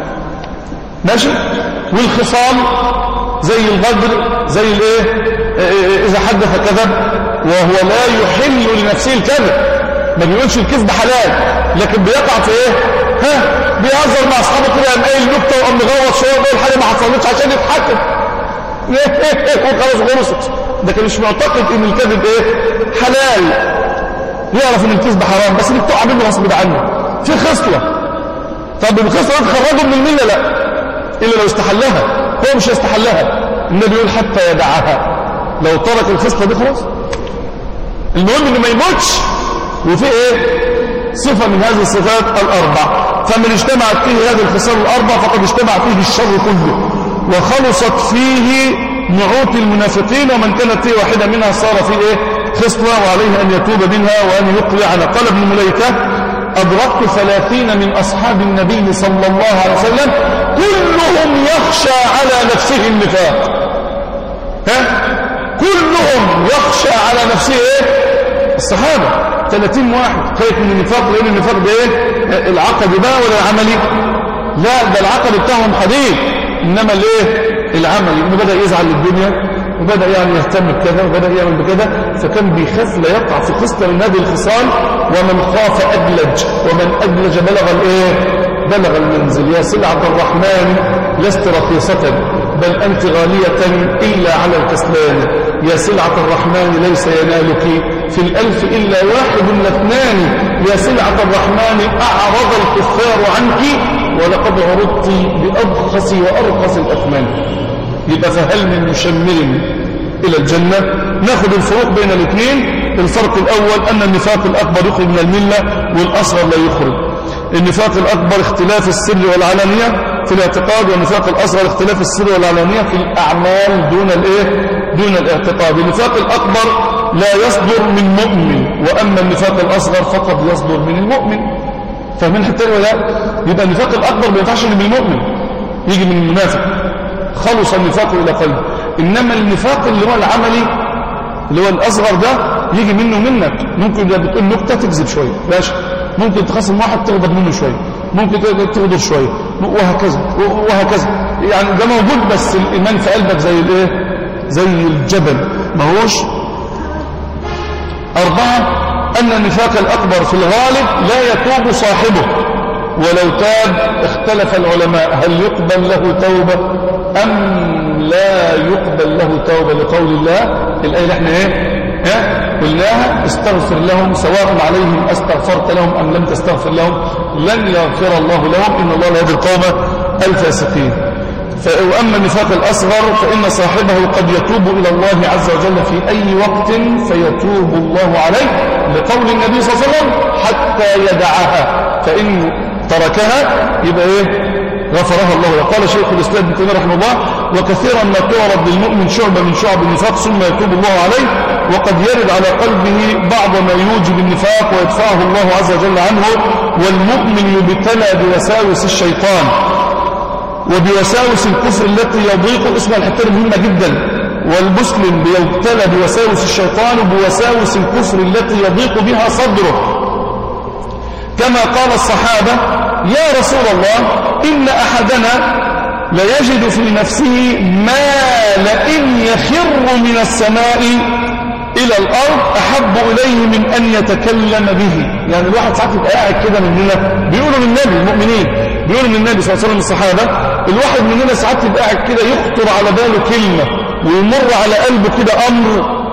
ماشي والخصام زي الغدر زي الايه اذا حدث كذب وهو لا يحل لنفسه الكذب ما بيقولش الكذب حلال لكن بيقع في ايه ها بيهزر مع اصحابه كده قام قايل نكته وقام مغوط شويه بيقول حاجه ما حصلتش عشان يضحكوا وخلاص خلصت لكن مش معتقد ان الكذب ايه حلال يعرف ان الكذب حرام بس بتقع منه غصب عنه في خصله طب الخصله تخرجه من المله لا الا لو استحلها هو مش هيستحلها النبي يقول حتى يدعها لو ترك الخصله دي خلاص المهم انه ما يموتش وفي ايه صفة من هذه الصفات الأربع فمن اجتمعت فيه هذه الخصال الأربع فقد اجتمع فيه الشر كله وخلصت فيه نعوت المنافقين ومن كانت فيه واحدة منها صار فيه ايه خصلة وعليه أن يتوب منها وأن يقلع على قال ابن مليكة أدركت ثلاثين من أصحاب النبي صلى الله عليه وسلم كلهم يخشى على نفسه النفاق ها كلهم يخشى على نفسه ايه الصحابة 30 واحد خايف من النفاق لأن النفاق ده ايه العقد بقى ولا العملي لا ده العقد بتاعهم حديد إنما الايه العملي إنه بدأ يزعل للدنيا وبدأ يعني يهتم بكذا وبدأ يعمل بكذا فكان بيخاف لا يقع في خصلة من هذه الخصال ومن خاف أدلج ومن أدلج بلغ الايه بلغ المنزل يا سلعة الرحمن لست رخيصة بل أنت غالية إلا على الكسلان يا سلعة الرحمن ليس ينالك في الألف إلا واحد لاثنان يا سلعة الرحمن أعرض الكفار عنك ولقد عرضت بأبخس وأرخص الأثمان يبقى فهل من مشمر إلى الجنة ناخذ الفروق بين الاثنين الفرق الأول أن النفاق الأكبر يخرج من الملة والأصغر لا يخرج النفاق الأكبر اختلاف السر والعلانية في الاعتقاد والنفاق الأصغر اختلاف السر والعلانية في الأعمال دون الايه دون الاعتقاد النفاق الأكبر لا يصدر من مؤمن وأما النفاق الأصغر فقد يصدر من المؤمن فاهمين الحته ولا لا يبقى النفاق الأكبر ما ينفعش من المؤمن يجي من المنافق خلص النفاق إلى قلبه إنما النفاق اللي هو العملي اللي هو الأصغر ده يجي منه منك ممكن إذا بتقول نكتة تكذب شوية ماشي ممكن تخصم واحد تغضب منه شوية ممكن تغضب شوية وهكذا وهكذا يعني ده موجود بس الإيمان في قلبك زي الايه زي الجبل ما هوش أربعة أن النفاق الأكبر في الغالب لا يتوب صاحبه ولو تاب اختلف العلماء هل يقبل له توبة أم لا يقبل له توبة لقول الله الآية اللي احنا ايه ها قلناها استغفر لهم سواء عليهم استغفرت لهم أم لم تستغفر لهم لن يغفر الله لهم إن الله لا يهدي القوم الفاسقين وأما النفاق الأصغر فإن صاحبه قد يتوب إلى الله عز وجل في أي وقت فيتوب الله عليه لقول النبي صلى الله عليه وسلم حتى يدعها فإن تركها يبقى إيه غفرها الله وقال شيخ الإسلام ابن تيمية رحمه الله وكثيرا ما تعرض للمؤمن شعبة من شعب النفاق ثم يتوب الله عليه وقد يرد على قلبه بعض ما يوجب النفاق ويدفعه الله عز وجل عنه والمؤمن يبتلى بوساوس الشيطان وبوساوس الكفر التي يضيق اسمها الحتة مهمة جدا والمسلم بيبتلى بوساوس الشيطان وبوساوس الكفر التي يضيق بها صدره كما قال الصحابة يا رسول الله إن أحدنا ليجد في نفسه ما لئن يخر من السماء إلى الأرض أحب إليه من أن يتكلم به يعني الواحد ساعات يبقى قاعد كده مننا بيقولوا للنبي المؤمنين بيقولوا للنبي صلى الله عليه وسلم الصحابة الواحد مننا ساعات يبقى قاعد كده يخطر على باله كلمة ويمر على قلبه كده أمر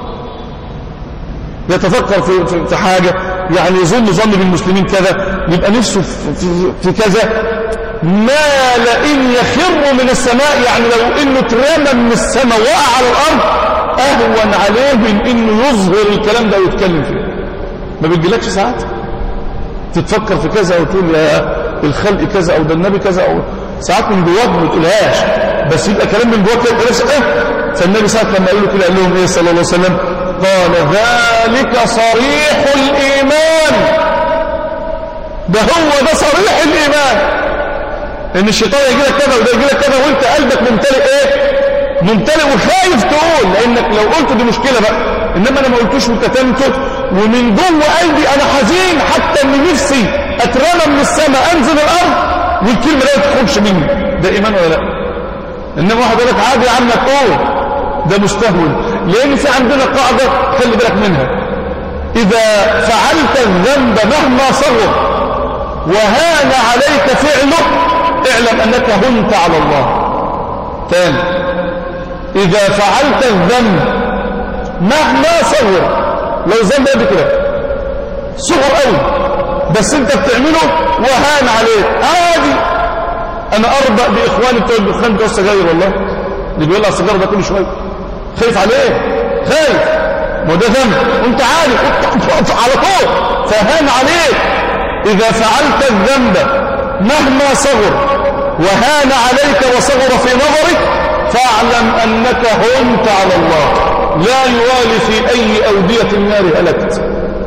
يتفكر في, في, في حاجة يعني يظن ظن بالمسلمين كذا يبقى نفسه في, في, في كذا ما لئن يخر من السماء يعني لو انه اترمى من السماء وقع على الارض اهون عليه من انه يظهر الكلام ده ويتكلم فيه ما بيجيلكش ساعات تتفكر في كذا وتقول يا الخلق كذا او ده النبي كذا او ساعات من جواك ما تقولهاش بس يبقى كلام من جواك كده نفسك ايه فالنبي ساعات لما قال له كده قال لهم ايه صلى الله عليه وسلم قال ذلك صريح الايمان ده هو ده صريح الايمان ان الشيطان يجي لك كذا وده يجي لك كذا وانت قلبك ممتلئ ايه ممتلئ وخايف تقول لانك لو قلت دي مشكله بقى انما انا ما قلتوش وكتمته ومن جوه قلبي انا حزين حتى ان نفسي اترمى من السماء انزل الارض والكلمه لا تخرجش مني ده ايمان ولا لا انما واحد يقول لك عادي يا عم تقول ده مستهون لان في عندنا قاعده خلي بالك منها اذا فعلت الذنب مهما صغر وهان عليك فعله اعلم انك هنت على الله ثاني اذا فعلت الذنب مهما صغر لو ذنب قد كده صغر قوي بس انت بتعمله وهان عليك عادي انا اربأ باخواني بتوع الدخان بتوع السجاير والله اللي بيقول على السيجاره ده كل شويه خايف عليه خايف ما ده ذنب وانت عارف على طول فهان عليك اذا فعلت الذنب مهما صغر وهان عليك وصغر في نظرك فاعلم انك هنت على الله لا يوالي في اي اودية النار هلكت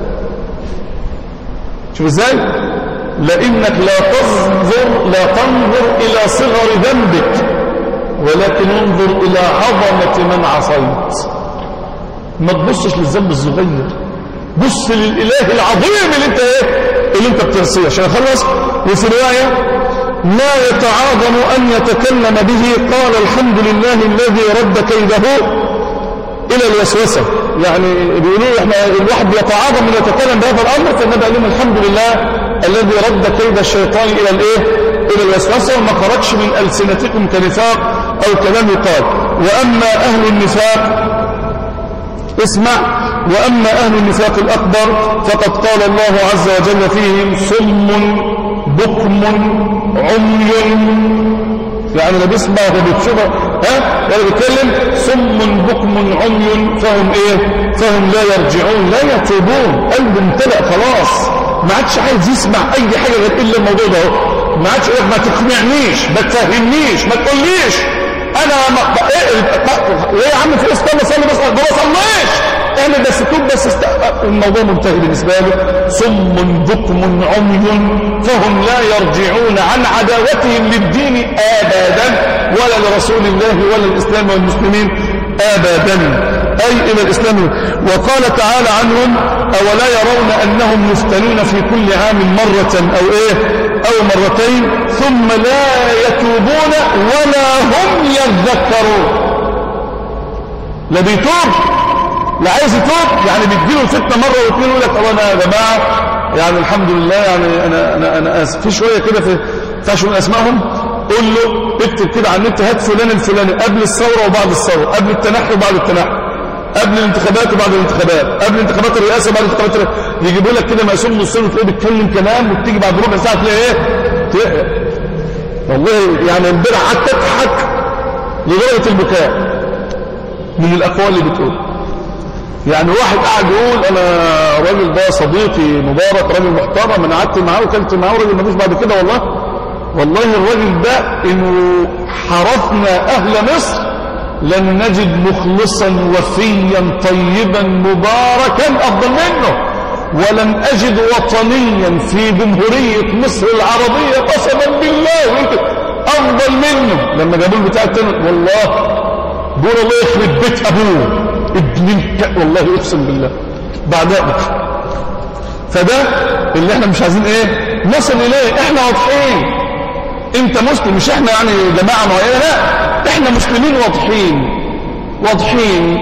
شوف ازاي لانك لا تنظر لا تنظر الى صغر ذنبك ولكن انظر الى عظمة من عصيت ما تبصش للذنب الصغير بص للاله العظيم اللي انت ايه اللي انت بتعصيه عشان اخلص وفي روايه ما يتعاظم أن يتكلم به قال الحمد لله الذي رد كيده إلى الوسوسة يعني بيقولوا احنا الواحد يتعاظم أن يتكلم بهذا الأمر فالنبي قال لهم الحمد لله الذي رد كيد الشيطان إلى الإيه إلى الوسوسة وما خرجش من ألسنتكم كنفاق أو كلام يقال وأما أهل النفاق اسمع وأما أهل النفاق الأكبر فقد قال الله عز وجل فيهم صم بكم عمي يعني لا بيسمع ولا بيتشوف ها ولا بيتكلم صم بكم عمي فهم ايه فهم لا يرجعون لا يتوبون قلب امتلأ خلاص ما عادش عايز يسمع اي حاجه غير الا الموضوع ده ما عادش يقول ما تقنعنيش ما تفهمنيش ما تقوليش انا ما ايه يا عم في استنى صلي بس ما بصليش اعمل بس توب بس است... الموضوع منتهي بالنسبه له صم بكم عمي فهم لا يرجعون عن عداوتهم للدين ابدا ولا لرسول الله ولا الاسلام والمسلمين ابدا اي الى الاسلام وقال تعالى عنهم اولا يرون انهم يفتنون في كل عام مره او ايه او مرتين ثم لا يتوبون ولا هم يذكرون لا بيتوب لا عايز يتوب يعني بيديله الفتنه مره واثنين يقول لك طب انا يا جماعه يعني الحمد لله يعني انا انا انا اسف في شويه كده في تعرفش من اسمائهم قول له اكتب كده على النت هات فلان الفلاني قبل الثوره وبعد الثوره قبل التنحي وبعد التنحي قبل الانتخابات وبعد الانتخابات قبل انتخابات الرئاسه وبعد انتخابات الرئاسه يجيبوا لك كده مقسوم نصين وتلاقيه بيتكلم كلام وتيجي بعد ربع ساعه تلاقي ايه تلاقي والله يعني امبارح قعدت تضحك لدرجه البكاء من الاقوال اللي بتقول يعني واحد قاعد يقول انا الراجل ده صديقي مبارك راجل محترم انا قعدت معاه وكلت معاه وراجل مفيش بعد كده والله والله الراجل ده انه حرفنا اهل مصر لن نجد مخلصا وفيا طيبا مباركا افضل منه ولم اجد وطنيا في جمهورية مصر العربية قسما بالله افضل منه لما جابوا البتاع التاني والله بقول الله يخرب بيت ابوه ابن والله اقسم بالله بعد ذلك فده اللي احنا مش عايزين ايه نصل اليه احنا واضحين انت مسلم مش احنا يعني جماعه معينه لا احنا مسلمين واضحين واضحين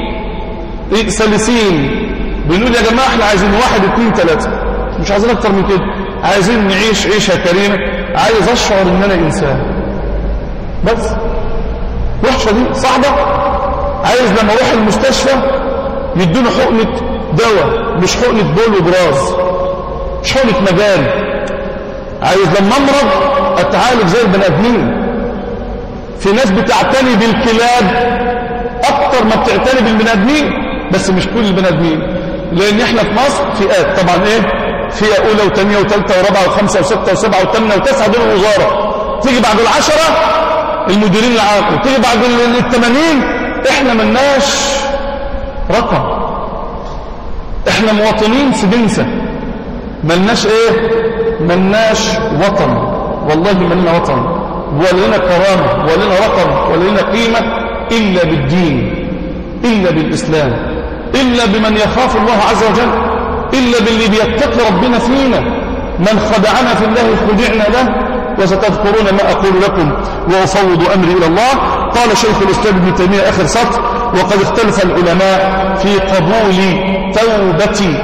سلسين بنقول يا جماعه احنا عايزين واحد اثنين ثلاثه مش عايزين اكتر من كده عايزين نعيش عيشه كريمه عايز اشعر ان انا انسان بس وحشه دي صعبه عايز لما اروح المستشفى يدوني حقنة دواء مش حقنة بول وبراز مش حقنة مجال عايز لما امرض اتعالج زي البني ادمين في ناس بتعتني بالكلاب اكتر ما بتعتني بالبني ادمين بس مش كل البني ادمين لان احنا في مصر فئات طبعا ايه فئه اولى وثانيه وثالثه ورابعه وخمسه وسته وسبعه وثامنه وتسعه دول الوزاره تيجي بعد العشره المديرين العام وتيجي بعد الثمانين احنا ملناش رقم احنا مواطنين في بنسة ملناش ايه ملناش وطن والله ملنا وطن ولنا كرامة ولنا رقم ولنا قيمة إلا بالدين إلا بالإسلام إلا بمن يخاف الله عز وجل إلا باللي بيتقي ربنا فينا من خدعنا في الله خدعنا له وستذكرون ما أقول لكم وأفوض أمري إلى الله قال شيخ الإسلام ابن تيمية آخر سطر وقد اختلف العلماء في قبول توبة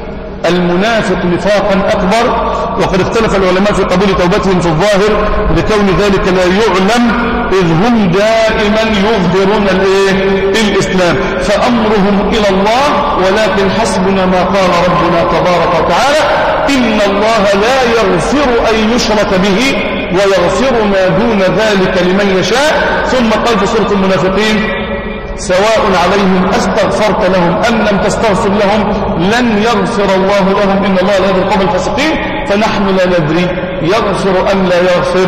المنافق نفاقا أكبر وقد اختلف العلماء في قبول توبتهم في الظاهر لكون ذلك لا يعلم إذ هم دائما يظهرون الإسلام فأمرهم إلى الله ولكن حسبنا ما قال ربنا تبارك وتعالى إن الله لا يغفر أن يشرك به ويغفر ما دون ذلك لمن يشاء ثم قال في سورة المنافقين سواء عليهم أستغفرت لهم أم لم تستغفر لهم لن يغفر الله لهم إن الله لا يهدي القوم الفاسقين فنحن لا ندري يغفر أم لا يغفر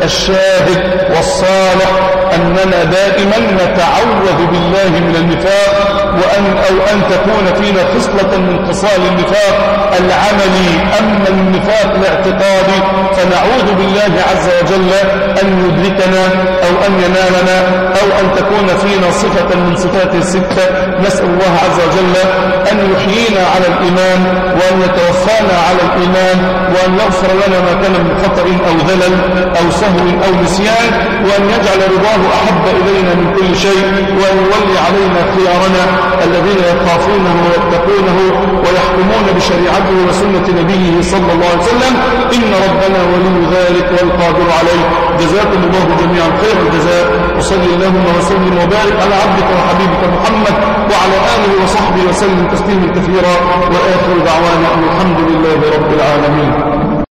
الشاهد والصالح أننا دائما نتعوذ بالله من النفاق وأن أو أن تكون فينا خصلة من خصال النفاق العملي أما النفاق الاعتقادي فنعوذ بالله عز وجل أن يدركنا أو أن ينالنا أو أن تكون فينا صفة من صفات الستة نسأل الله عز وجل أن يحيينا على الإيمان وأن يتوفانا على الإيمان وأن يغفر لنا ما كان من خطأ أو ذلل أو سهو أو نسيان وأن يجعل رضاه أحب إلينا من كل شيء وأن يولي علينا خيارنا الذين يخافونه ويتقونه ويحكمون بشريعته وسنة نبيه صلى الله عليه وسلم إن ربنا ولي ذلك والقادر عليه جزاكم الله جميعا خير الجزاء وصلي اللهم وسلم وبارك على عبدك وحبيبك محمد وعلى آله وصحبه وسلم تسليما كثيرا وآخر دعوانا أن الحمد لله رب العالمين